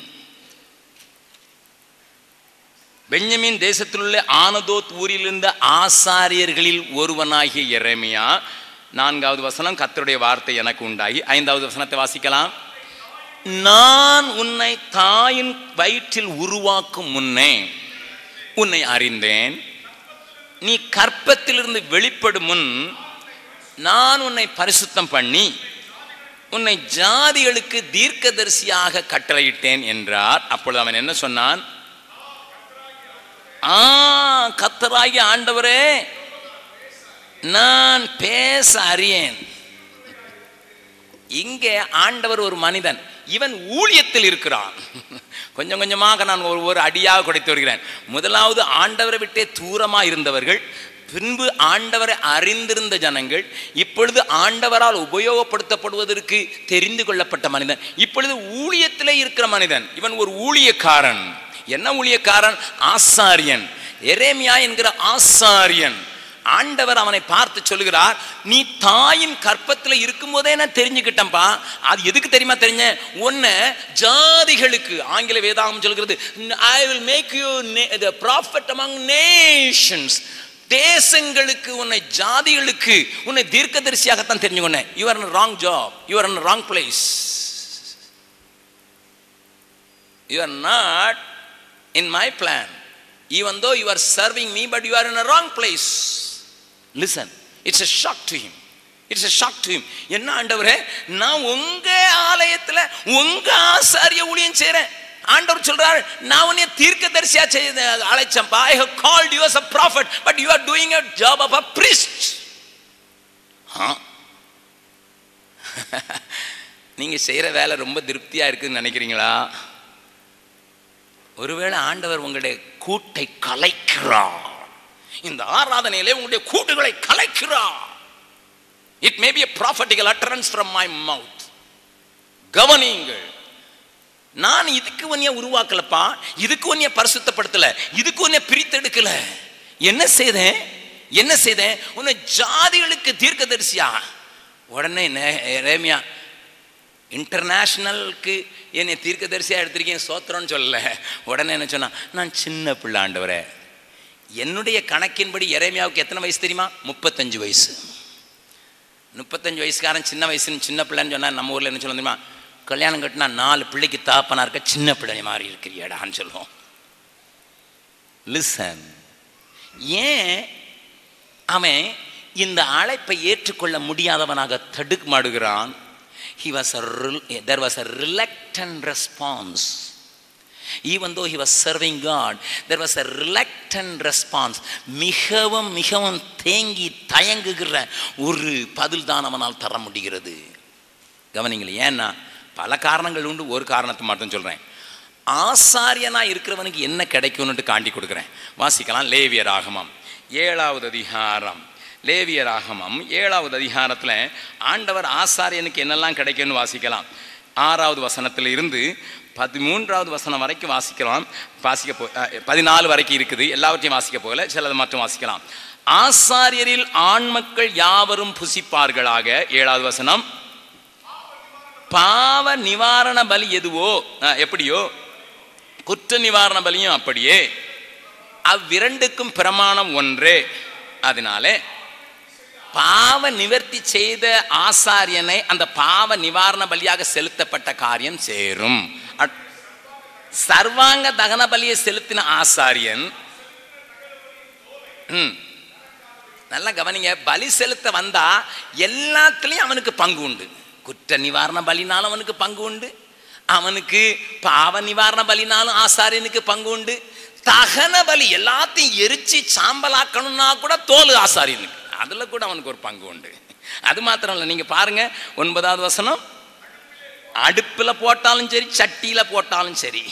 பெஞ்சமின் தேசத்திலுள்ள ஆனதோத் ஊரில் இருந்த ஆசாரியர்களில் ஒருவனாகிய எரேமியா நான்காவது வசனம் கர்த்தருடைய வார்த்தை எனக்கு உண்டாகி ஐந்தாவது வசனத்தை வாசிக்கலாம் நான் உன்னை தாயின் வயிற்றில் உருவாக்கும் முன்னே உன்னை அறிந்தேன் நீ கற்பத்திலிருந்து வெளிப்படும் முன் நான் உன்னை பரிசுத்தம் பண்ணி உன்னை ஜாதிகளுக்கு தீர்க்கதரிசியாக கட்டளையிட்டேன் என்றார் அப்பொழுது அவன் என்ன சொன்னான் ஆ கத்தராகிய ஆண்டவரே நான் பேச அறியேன் இங்கே ஆண்டவர் ஒரு மனிதன் இவன் ஊழியத்தில் இருக்கிறான் கொஞ்சம் கொஞ்சமாக நான் ஒரு ஒரு அடியாக குடைத்து வருகிறேன் முதலாவது ஆண்டவரை விட்டே தூரமாக இருந்தவர்கள் பின்பு ஆண்டவரை அறிந்திருந்த ஜனங்கள் இப்பொழுது ஆண்டவரால் உபயோகப்படுத்தப்படுவதற்கு தெரிந்து கொள்ளப்பட்ட மனிதன் இப்பொழுது ஊழியத்திலே இருக்கிற மனிதன் இவன் ஒரு ஊழியக்காரன் என்ன ஊழியக்காரன் ஆசாரியன் எரேமியா என்கிற ஆசாரியன் ஆண்டவர் அவனை பார்த்து சொல்லுகிறார் நீ தாயின் கற்பத்தில் இருக்கும்போதே நான் தெரிஞ்சுக்கிட்டேன்ப்பா அது எதுக்கு தெரியுமா தெரிஞ்ச ஒன்னு ஜாதிகளுக்கு ஆங்கில வேதாகம் சொல்கிறது I will make you the prophet among nations தேசங்களுக்கு உன்னை ஜாதிகளுக்கு உன்னை தீர்க்கதரிசியாகத்தான் தெரிஞ்சுக்கொண்டேன் you are wrong job you are wrong place you are not in my plan even though you are serving me but you are in a wrong place listen it's a shock to him it's a shock to him என்ன ஆண்டவரே நான் உங்க ஆலயத்துல உங்க ஆசாரிய ஊழியம் செய்றேன் ஆண்டவர் சொல்றாரு நான் உன்னை தீர்க்கதரிசியா செய்த அழைச்சேன்ப்பா I have called you as a prophet but you are doing a job of a priest ஆ நீங்க செய்யற வேலை ரொம்ப திருப்தியா இருக்குன்னு நினைக்கிறீங்களா ஒருவேளை ஆண்டவர் உங்களுடைய கூட்டை கலைக்கிறார் இந்த ஆராதனையிலே உங்களுடைய கூட்டுகளை கலைக்கிறார் it may be a prophetical utterance from my mouth கவனியுங்கள் நான் இதுக்கு உன்னைய உருவாக்கலப்பா இதுக்கு உன்னைய பரிசுத்தப்படுத்தல இதுக்கு உன்னைய பிரித்தெடுக்கல என்ன செய்தேன் என்ன செய்தேன் உன்னை ஜாதிகளுக்கு தீர்க்கதரிசியா உடனே ரேமியா இன்டர்நேஷ்னலுக்கு என்னை தீர்க்கதரிசியாக எடுத்திருக்கேன் சோத்திரம்னு சொல்லல உடனே என்ன சொன்னா நான் சின்ன பிள்ளை ஆண்டவரே என்னுடைய கணக்கின்படி எரேமியாவுக்கு எத்தனை வயசு தெரியுமா முப்பத்தஞ்சு வயசு முப்பத்தஞ்சு வயசுக்காரன் சின்ன வயசுன்னு சின்ன பிள்ளைன்னு சொன்னா நம்ம ஊரில் என்ன சொல்ல தெரியுமா கல்யாணம் கட்டினா நாலு பிள்ளைக்கு தாப்பனா இருக்க சின்ன பிள்ளை மாதிரி இருக்கிறியாடான்னு சொல்லுவோம் லிசன் ஏன் அவன் இந்த அழைப்பை ஏற்றுக்கொள்ள முடியாதவனாக தடுமாடுகிறான் he was a rel- there was a reluctant response even though he was serving god there was a reluctant response மிகவும் மிகவும் தேங்கி தயங்குகிற ஒரு பதில் தான் அவனால் தர முடிகிறது கவனிங்களே ஏன்னா பல காரணங்கள் உண்டு ஒரு காரணத்தை மட்டும் சொல்றேன் ஆசாரியனா இருக்கிறவனுக்கு என்ன கிடைக்கும்னுட்டு காண்டி கொடுக்குறேன் வாசிக்கலாம் லேவியர் ஆகமம் ஏழாவது அதிகாரம் லேவியர் ஆகமம் ஏழாவது அதிகாரத்தில் ஆண்டவர் ஆசாரியனுக்கு என்னெல்லாம் கிடைக்கும்னு வாசிக்கலாம் ஆறாவது வசனத்தில் இருந்து பதிமூன்றாவது வசனம் வரைக்கும் வாசிக்கலாம் வாசிக்க போ அஹ், பதினாலு வரைக்கும் இருக்குது எல்லாவற்றையும் வாசிக்க போகல சிலது மட்டும் வாசிக்கலாம் ஆசாரியரில் ஆண் மக்கள் யாவரும் புசிப்பார்களாக ஏழாவது வசனம் பாவ நிவாரண பலி எதுவோ அஹ், எப்படியோ குற்ற நிவாரண பலியும் அப்படியே அவ்விரண்டுக்கும் பிரமாணம் ஒன்றே அதனாலே பாவ நிவர்த்தி செய்த ஆசாரியனை அந்த பாவ நிவாரண பலியாக செலுத்தப்பட்ட காரியம் சேரும் அட்- சர்வாங்க தகன பலியை செலுத்தின ஆசாரியன் ம் நல்லா கவனிங்க பலி செலுத்த வந்தா எல்லாத்துலேயும் அவனுக்கு பங்கு உண்டு குற்ற நிவாரண பலினாலும் அவனுக்கு பங்கு உண்டு அவனுக்கு பாவ நிவாரண பலினாலும் ஆசாரியனுக்கு பங்கு உண்டு தகன பலி எல்லாத்தையும் எரிச்சு சாம்பலாக்கணும்னா கூட தோல் ஆசாரியனுக்கு அதுல கூட அவனுக்கு ஒரு பங்கு உண்டு அது மாத்திரம் இல்லை நீங்க பாருங்க ஒன்பதாவது வசனம் அடுப்புல போட்டாலும் சரி சட்டியில போட்டாலும் சரி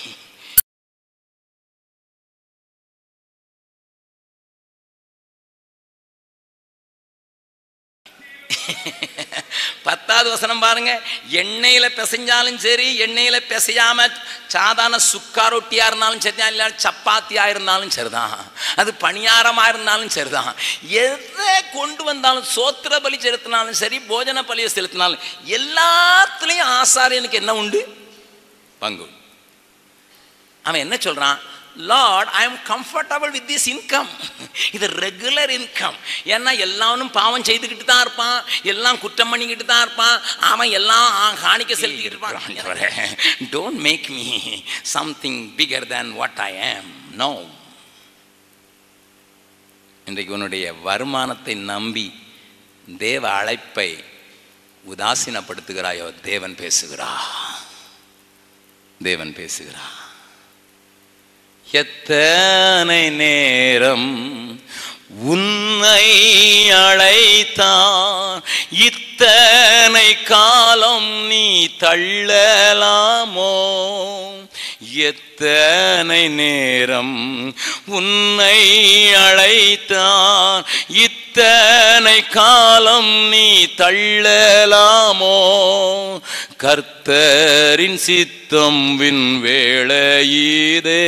பத்தாவது வசனம் பாருங்க எண்ணெயில பிசைஞ்சாலும் சரி எண்ணெயில பிசையாம சாதாரண சுக்கா ரொட்டியா இருந்தாலும் சரிதான் இல்லை சப்பாத்தியா இருந்தாலும் சரிதான் அது பணியாரமா இருந்தாலும் சரிதான் எதை கொண்டு வந்தாலும் சோத்திர பலி செலுத்தினாலும் சரி போஜன பலியை செலுத்தினாலும் எல்லாத்துலேயும் ஆசாரியனுக்கு என்ன உண்டு பங்கு உண்டு. அவன் என்ன சொல்றான் lord I am comfortable with this income இது ரெகுலர் இன்கம் ஏன்னா எல்லாரும் பாவம் செய்துக்கிட்டு தான் இருப்பான் எல்லாம் குற்றம் பண்ணிக்கிட்டு தான் இருப்பான் அவன் எல்லாம் காணிக்க செலுத்திக்கிட்டு இருப்பான் don't make me something bigger than what I am no இன்றைக்கு உன்னுடைய வருமானத்தை நம்பி தேவ அழைப்பை உதாசீனப்படுத்துகிறாயோ தேவன் பேசுகிறா தேவன் பேசுகிறா எத்தனை நேரம் உன்னை அழைத்தான் இத்தனை காலம் நீ தள்ளலாமோ எத்தனை நேரம் உன்னை அழைத்தான் இத்தனை காலம் நீ தள்ளலாமோ கர்த்தரின் சித்தம் வின் வேளையீதே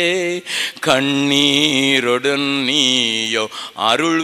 கண்ணீருடன் நீயோ அருள்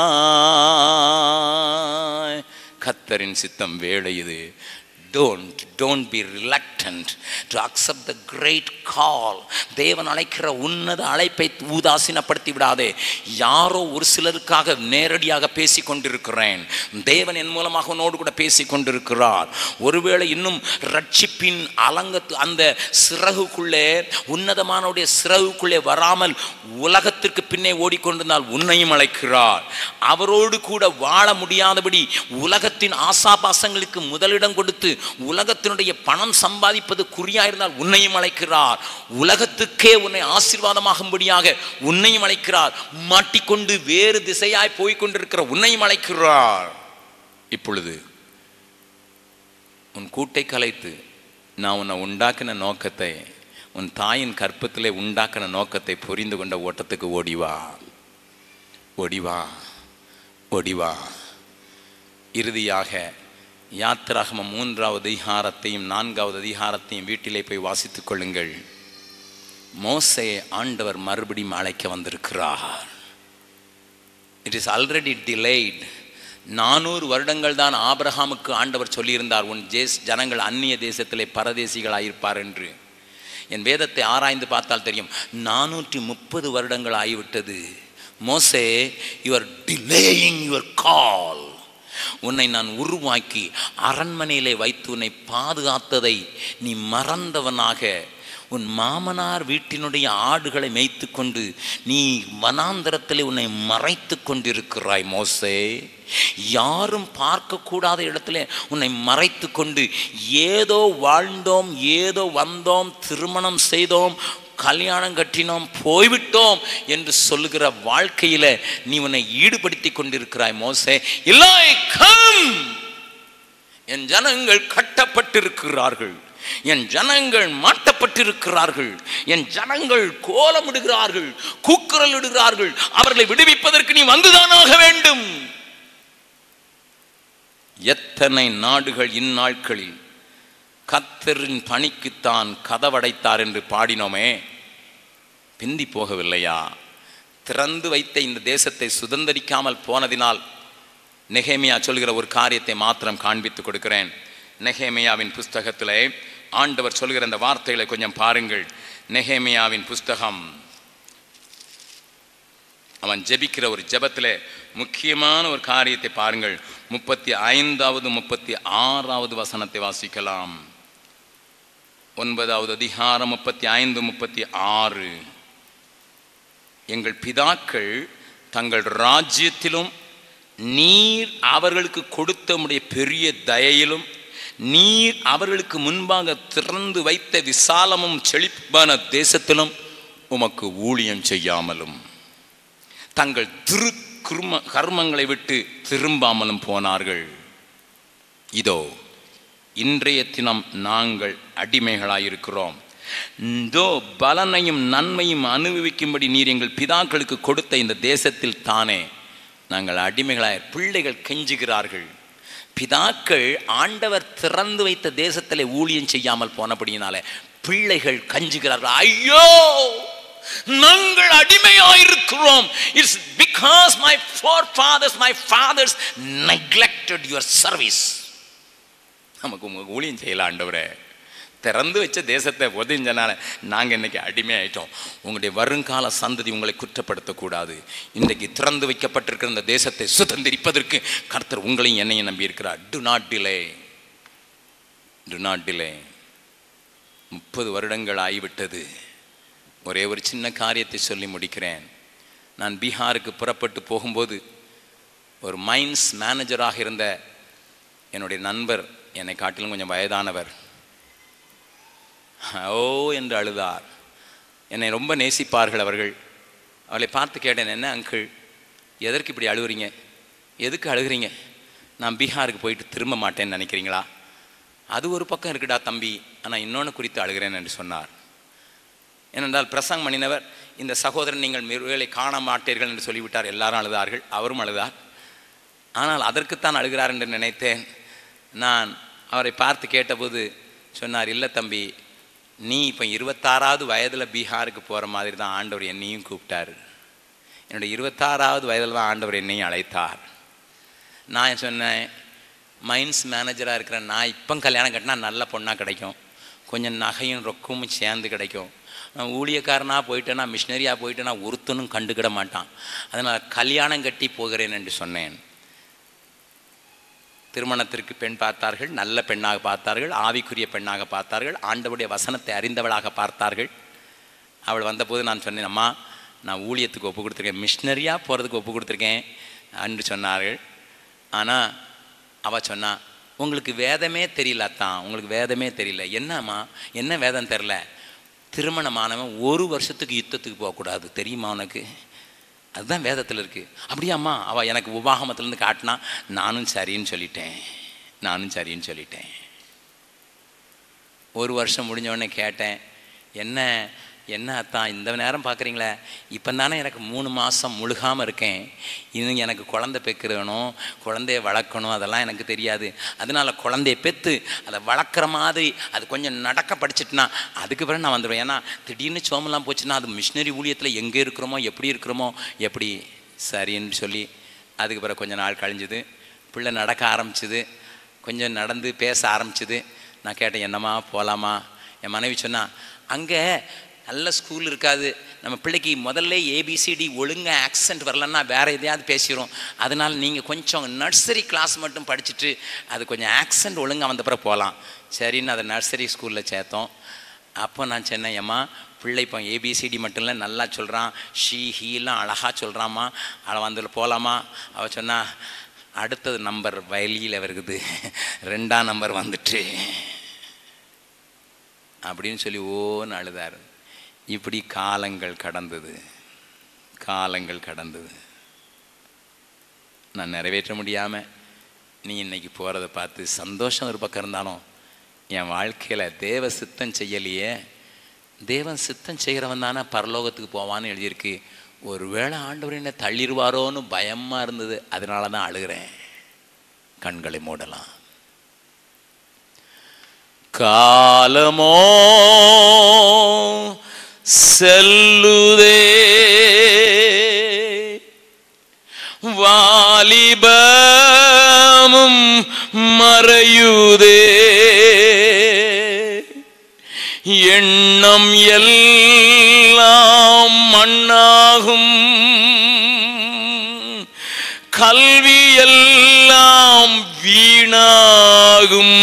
வேண்டுவாய் கர்த்தரின் சித்தம் வேலை இது don't don't be reluctant to accept the great call தேவன் அழைக்கிற உன்னத அழைப்பை ஊதாசீனப்படுத்தி விடாதே யாரோ ஒரு சிலருக்காக நேரடியாக பேசி கொண்டிருக்கிறேன் தேவன் என் மூலமாக உன்னோடு கூட பேசி கொண்டிருக்கிறார் ஒருவேளை இன்னும் ரட்சிப்பின் அலங்கத்து அந்த சிறகுக்குள்ளே உன்னதமானவுடைய சிறகுக்குள்ளே வராமல் உலகத்திற்கு பின்னே ஓடிக்கொண்டிருந்தால் உன்னையும் அழைக்கிறார் அவரோடு கூட வாழ முடியாதபடி உலகத்தின் ஆசாபாசங்களுக்கு முதலிடம் கொடுத்து உலகத்தினுடைய பணம் சம்பாதிப்பது குறியாயிருந்தால் உன்னையும் அழைக்கிறார் உலகத்துக்கே உன்னை ஆசீர்வாதமாகும்படியாக உன்னையும் அழைக்கிறார் மாட்டிக்கொண்டு வேறு திசையாய் போய்க் கொண்டிருக்கிற உன்னையும் அழைக்கிறார் இப்பொழுது உன் கூட்டை கலைத்து நான் உன்னை உண்டாக்கின நோக்கத்தை உன் தாயின் கற்பத்திலே உண்டாக்கின நோக்கத்தை புரிந்து கொண்ட ஓட்டத்துக்கு ஓடிவா ஓடிவா ஓடிவா இறுதியாக யாத்திராகம மூன்றாவது அதிகாரத்தையும் நான்காவது அதிகாரத்தையும் வீட்டிலே போய் வாசித்துக் கொள்ளுங்கள் மோசே ஆண்டவர் மறுபடியும் அழைக்க வந்திருக்கிறார் இட் இஸ் ஆல்ரெடி டிலேட் நானூறு வருடங்கள் தான் ஆபிரகாமுக்கு ஆண்டவர் சொல்லியிருந்தார் உன் ஜேஸ் ஜனங்கள் அந்நிய தேசத்திலே பரதேசிகளாயிருப்பார் என்று என் வேதத்தை ஆராய்ந்து பார்த்தால் தெரியும் நானூற்றி முப்பது வருடங்கள் ஆகிவிட்டது மோசே யுவர் டிலேயிங் யுவர் கால் உன்னை நான் உருவாக்கி அரண்மனையிலே வைத்து உன்னை பாதுகாத்ததை நீ மறந்தவனாக உன் மாமனார் வீட்டினுடைய ஆடுகளை மேய்த்து கொண்டு நீ வனாந்தரத்திலே உன்னை மறைத்து கொண்டிருக்கிறாய் மோசே யாரும் பார்க்கக்கூடாத இடத்துல உன்னை மறைத்து கொண்டு ஏதோ வாழ்ந்தோம் ஏதோ வந்தோம் திருமணம் செய்தோம் கல்யாணம் கட்டினோம் போய்விட்டோம் என்று சொல்லுகிற வாழ்க்கையில நீ உன்னை ஈடுபடுத்தி கொண்டிருக்கிறாய் மோசே இல்லை கம் என் ஜனங்கள் கட்டப்பட்டிருக்கிறார்கள் என் ஜனங்கள் மாட்டப்பட்டிருக்கிறார்கள் என் ஜனங்கள் கோலமிடுகிறார்கள் கூக்குரல் இடுகிறார்கள் அவர்களை விடுவிப்பதற்கு நீ வந்துதானாக வேண்டும் எத்தனை நாடுகள் இந்நாட்களில் கத்தரின் பணிக்குத்தான் கதவடைத்தார் என்று பாடினோமே பிந்தி போகவில்லையா திறந்து வைத்த இந்த தேசத்தை சுதந்திரிக்காமல் போனதினால் நெகேமியா சொல்கிற ஒரு காரியத்தை மாத்திரம் காண்பித்து கொடுக்கிறேன் நெகேமியாவின் புஸ்தகத்திலே ஆண்டவர் சொல்கிற அந்த வார்த்தைகளை கொஞ்சம் பாருங்கள் நெகேமியாவின் புஸ்தகம் அவன் ஜெபிக்கிற ஒரு ஜெபத்தில் முக்கியமான ஒரு காரியத்தை பாருங்கள் முப்பத்தி ஐந்தாவது முப்பத்தி ஆறாவது வசனத்தை வாசிக்கலாம் ஒன்பதாவது அதிகாரம் முப்பத்தி ஐந்து முப்பத்தி ஆறு எங்கள் பிதாக்கள் தங்கள் ராஜ்யத்திலும் நீர் அவர்களுக்கு கொடுத்த உம்முடைய பெரிய தயையிலும் நீர் அவர்களுக்கு முன்பாக திறந்து வைத்த விசாலமும் செழிப்பான தேசத்திலும் உமக்கு ஊழியம் செய்யாமலும் தங்கள் திரு குர்ம கர்மங்களை விட்டு திரும்பாமலும் போனார்கள் இதோ இன்றைய தினம் நாங்கள் அடிமைகளாயிருக்கிறோம் இதோ பலனையும் நன்மையும் அனுபவிக்கும்படி நீர் எங்கள் பிதாக்களுக்கு கொடுத்த இந்த தேசத்தில் தானே நாங்கள் அடிமைகளாய் பிள்ளைகள் கெஞ்சுகிறார்கள் பிதாக்கள் ஆண்டவர் திறந்து வைத்த தேசத்திலே ஊழியம் செய்யாமல் போனபடியினால பிள்ளைகள் கஞ்சுகிறார்கள் ஐயோ நாங்கள் அடிமையாயிருக்கிறோம் it's because my forefathers my fathers neglected your service நமக்கு உங்களுக்கு ஊழியம் செய்யலாம் ஆண்டவரே திறந்து வச்ச தேசத்தை உதஞ்சனால நாங்கள் இன்னைக்கு அடிமை ஆயிட்டோம் உங்களுடைய வருங்கால சந்ததி உங்களை குற்றப்படுத்தக்கூடாது இன்றைக்கு திறந்து வைக்கப்பட்டிருக்கிற இந்த தேசத்தை சுதந்திரிப்பதற்கு கர்த்தர் உங்களையும் என்னையும் நம்பி இருக்கிறார் do not delay do not delay முப்பது வருடங்கள் ஆகிவிட்டது ஒரே ஒரு சின்ன காரியத்தை சொல்லி முடிக்கிறேன் நான் பீகாருக்கு புறப்பட்டு போகும்போது ஒரு மைன்ஸ் மேனேஜராக இருந்த என்னுடைய நண்பர் என்னை காட்டிலும் கொஞ்சம் வயதானவர் ஓ என்று அழுதார் என்னை ரொம்ப நேசிப்பார்கள் அவர்கள் அவளை பார்த்து கேட்டேன் என்ன அங்கிள் எதற்கு இப்படி அழுகுறீங்க எதுக்கு அழுகுறீங்க நான் பீகாருக்கு போயிட்டு திரும்ப மாட்டேன்னு நினைக்கிறீங்களா அது ஒரு பக்கம் இருக்குடா தம்பி ஆனால் இன்னொன்று குறித்து அழுகிறேன் என்று சொன்னார் ஏனென்றால் பிரசங் பண்ணினவர் இந்த சகோதரன் நீங்கள் ஒருவேளை காண மாட்டீர்கள் என்று சொல்லிவிட்டார் எல்லாரும் அழுதார்கள் அவரும் அழுதார் ஆனால் அதற்குத்தான் அழுகிறார் என்று நினைத்தேன் நான் அவரை பார்த்து கேட்டபோது சொன்னார் இல்லை தம்பி நீ இப்போ இருபத்தாறாவது வயதில் பீகாருக்கு போகிற மாதிரி தான் ஆண்டவர் என்னையும் கூப்பிட்டார் என்னுடைய இருபத்தாறாவது வயதில் தான் ஆண்டவர் என்னையும் அழைத்தார் நான் சொன்னேன் மைன்ஸ் மேனேஜராக இருக்கிற நான் இப்போ கல்யாணம் கட்டினா நல்ல பொண்ணாக கிடைக்கும் கொஞ்சம் நகையும் ரொக்கமும் சேர்ந்து கிடைக்கும் நான் ஊழியக்காரனாக போயிட்டேன்னா மிஷினரியாக போயிட்டேன்னா ஒருத்தனும் கண்டுக்கிட மாட்டான் அதனால் கல்யாணம் கட்டி போகிறேன் என்று சொன்னேன் திருமணத்திற்கு பெண் பார்த்தார்கள் நல்ல பெண்ணாக பார்த்தார்கள் ஆவிக்குரிய பெண்ணாக பார்த்தார்கள் ஆண்டவருடைய வசனத்தை அறிந்தவளாக பார்த்தார்கள் அவள் வந்தபோது நான் சொன்னேன் அம்மா நான் ஊழியத்துக்கு ஒப்பு கொடுத்துருக்கேன் மிஷினரியாக போகிறதுக்கு ஒப்பு கொடுத்துருக்கேன் என்று சொன்னார்கள் ஆனால் அவள் சொன்னா உங்களுக்கு வேதமே தெரியல அத்தான் உங்களுக்கு வேதமே தெரியல என்னம்மா என்ன வேதம் தெரில திருமணமானவன் ஒரு வருஷத்துக்கு யுத்தத்துக்கு போகக்கூடாது தெரியுமா உனக்கு அதுதான் வேதத்தில் இருக்குது அப்படியாம்மா அவள் எனக்கு உபாகமத்துலேருந்து காட்டினா நானும் சரின்னு சொல்லிட்டேன் நானும் சரின்னு சொல்லிட்டேன் ஒரு வருஷம் முடிஞ்ச உடனே கேட்டேன் என்ன என்ன அத்தான் இந்த நேரம் பார்க்குறீங்களே இப்போ தானே எனக்கு மூணு மாதம் முழுகாமல் இருக்கேன் இன்னும் எனக்கு குழந்தை பெக்கணும் குழந்தைய வளர்க்கணும் அதெல்லாம் எனக்கு தெரியாது அதனால் குழந்தைய பெற்று அதை வளர்க்குற மாதிரி அது கொஞ்சம் நடக்க படிச்சிட்டுனா அதுக்கு பிறகு நான் வந்துடுவேன் ஏன்னா திடீர்னு சோமெல்லாம் போச்சுன்னா அது மிஷினரி ஊழியத்தில் எங்கே இருக்கிறோமோ எப்படி இருக்கிறோமோ எப்படி சரின்னு சொல்லி அதுக்கு பிறகு கொஞ்ச நாள் கழிஞ்சுது பிள்ளை நடக்க ஆரம்பிச்சுது கொஞ்சம் நடந்து பேச ஆரம்பிச்சுது நான் கேட்டேன் என்னம்மா போகலாமா என் மனைவி சொன்னா அங்கே நல்ல ஸ்கூல் இருக்காது நம்ம பிள்ளைக்கு முதல்ல ஏபிசிடி ஒழுங்காக ஆக்சென்ட் வரலன்னா வேறு எதையாவது பேசிடும் அதனால் நீங்கள் கொஞ்சம் நர்சரி கிளாஸ் மட்டும் படிச்சுட்டு அது கொஞ்சம் ஆக்சென்ட் ஒழுங்காக வந்த பிறகு போகலாம் சரின்னு அதை நர்சரி ஸ்கூலில் சேர்த்தோம் அப்போ நான் சொன்னேன் ஏம்மா பிள்ளை இப்போ ஏபிசிடி மட்டும் இல்லை நல்லா சொல்கிறான் ஷீ ஹீலாம் அழகாக சொல்கிறாம்மா அவள் வந்து போகலாமா அவள் சொன்னா அடுத்தது நம்பர் வயலியில் வருகுது ரெண்டாம் நம்பர் வந்துட்டு அப்படின்னு சொல்லி ஓன்னு அழுதாரு இப்படி காலங்கள் கடந்தது காலங்கள் கடந்தது நான் நிறைவேற்ற முடியாமல் நீ இன்னைக்கு போகிறத பார்த்து சந்தோஷம் ஒரு பக்கம் இருந்தாலும் என் வாழ்க்கையில் தேவ சித்தம் செய்யலையே தேவன் சித்தம் செய்கிறவன் தானே பரலோகத்துக்கு போவான்னு எழுதியிருக்கு ஒருவேளை ஆண்டவர் என்ன தள்ளிடுவாரோன்னு பயமாக இருந்தது அதனால தான் அழுகிறேன் கண்களை மூடலாம் காலமோ செல்லுதே வாலிபமும் மறையுதே எண்ணம் எல்லாம் மண்ணாகும் கல்வி எல்லாம் வீணாகும்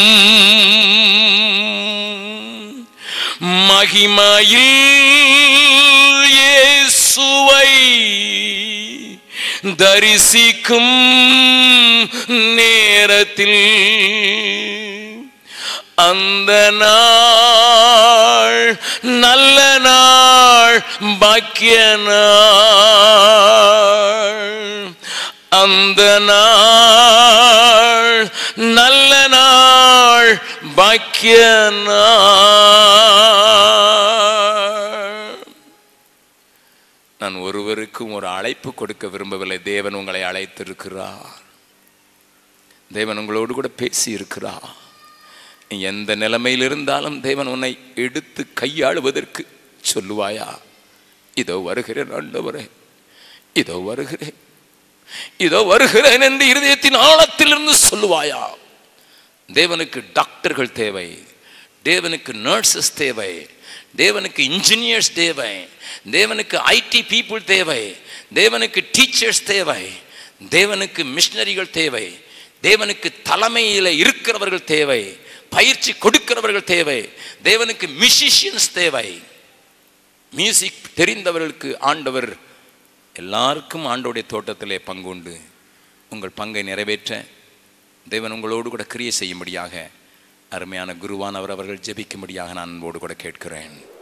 மகிமையில் இயேசுவை தரிசிக்கும் நேரத்தில் அந்த நாள் நல்ல நாள் பாக்கிய நாள் அந்த நாள் நல்ல நாள் பாக்கிய நாள் நான் ஒருவருக்கும் ஒரு அழைப்பு கொடுக்க விரும்பவில்லை தேவன் உங்களை அழைத்திருக்கிறார் தேவன் உங்களோடு கூட பேசி இருக்கிறார் நீ எந்த நிலைமையில் இருந்தாலும் தேவன் உன்னை எடுத்து கையாளுவதற்கு சொல்லுவாயா இதோ வருகிறேன் ஆண்டவரே இதோ வருகிறேன் இதோ வருகிறேன் என்று இருதயத்தின் ஆழத்திலிருந்து சொல்லுவாயா தேவனுக்கு டாக்டர்கள் தேவை தேவனுக்கு நர்சஸ் தேவை தேவனுக்கு இன்ஜினியர்ஸ் தேவை தேவனுக்கு ஐடி பீப்புள் தேவை தேவனுக்கு டீச்சர்ஸ் தேவை தேவனுக்கு மிஷினரிகள் தேவை தேவனுக்கு தலைமையில் இருக்கிறவர்கள் தேவை பயிற்சி கொடுக்கிறவர்கள் தேவை தேவனுக்கு மியூசிஷியன்ஸ் தேவை மியூசிக் தெரிந்தவர்களுக்கு ஆண்டவர் எல்லாருக்கும் ஆண்டோடைய தோட்டத்திலே பங்குண்டு உங்கள் பங்கை நிறைவேற்ற தேவன் உங்களோடு கூட கிரியை செய்யும்படியாக அருமையான குருவானவர் அவர்கள் ஜெபிக்கும்படியாக நான் அன்போடு கூட கேட்கிறேன்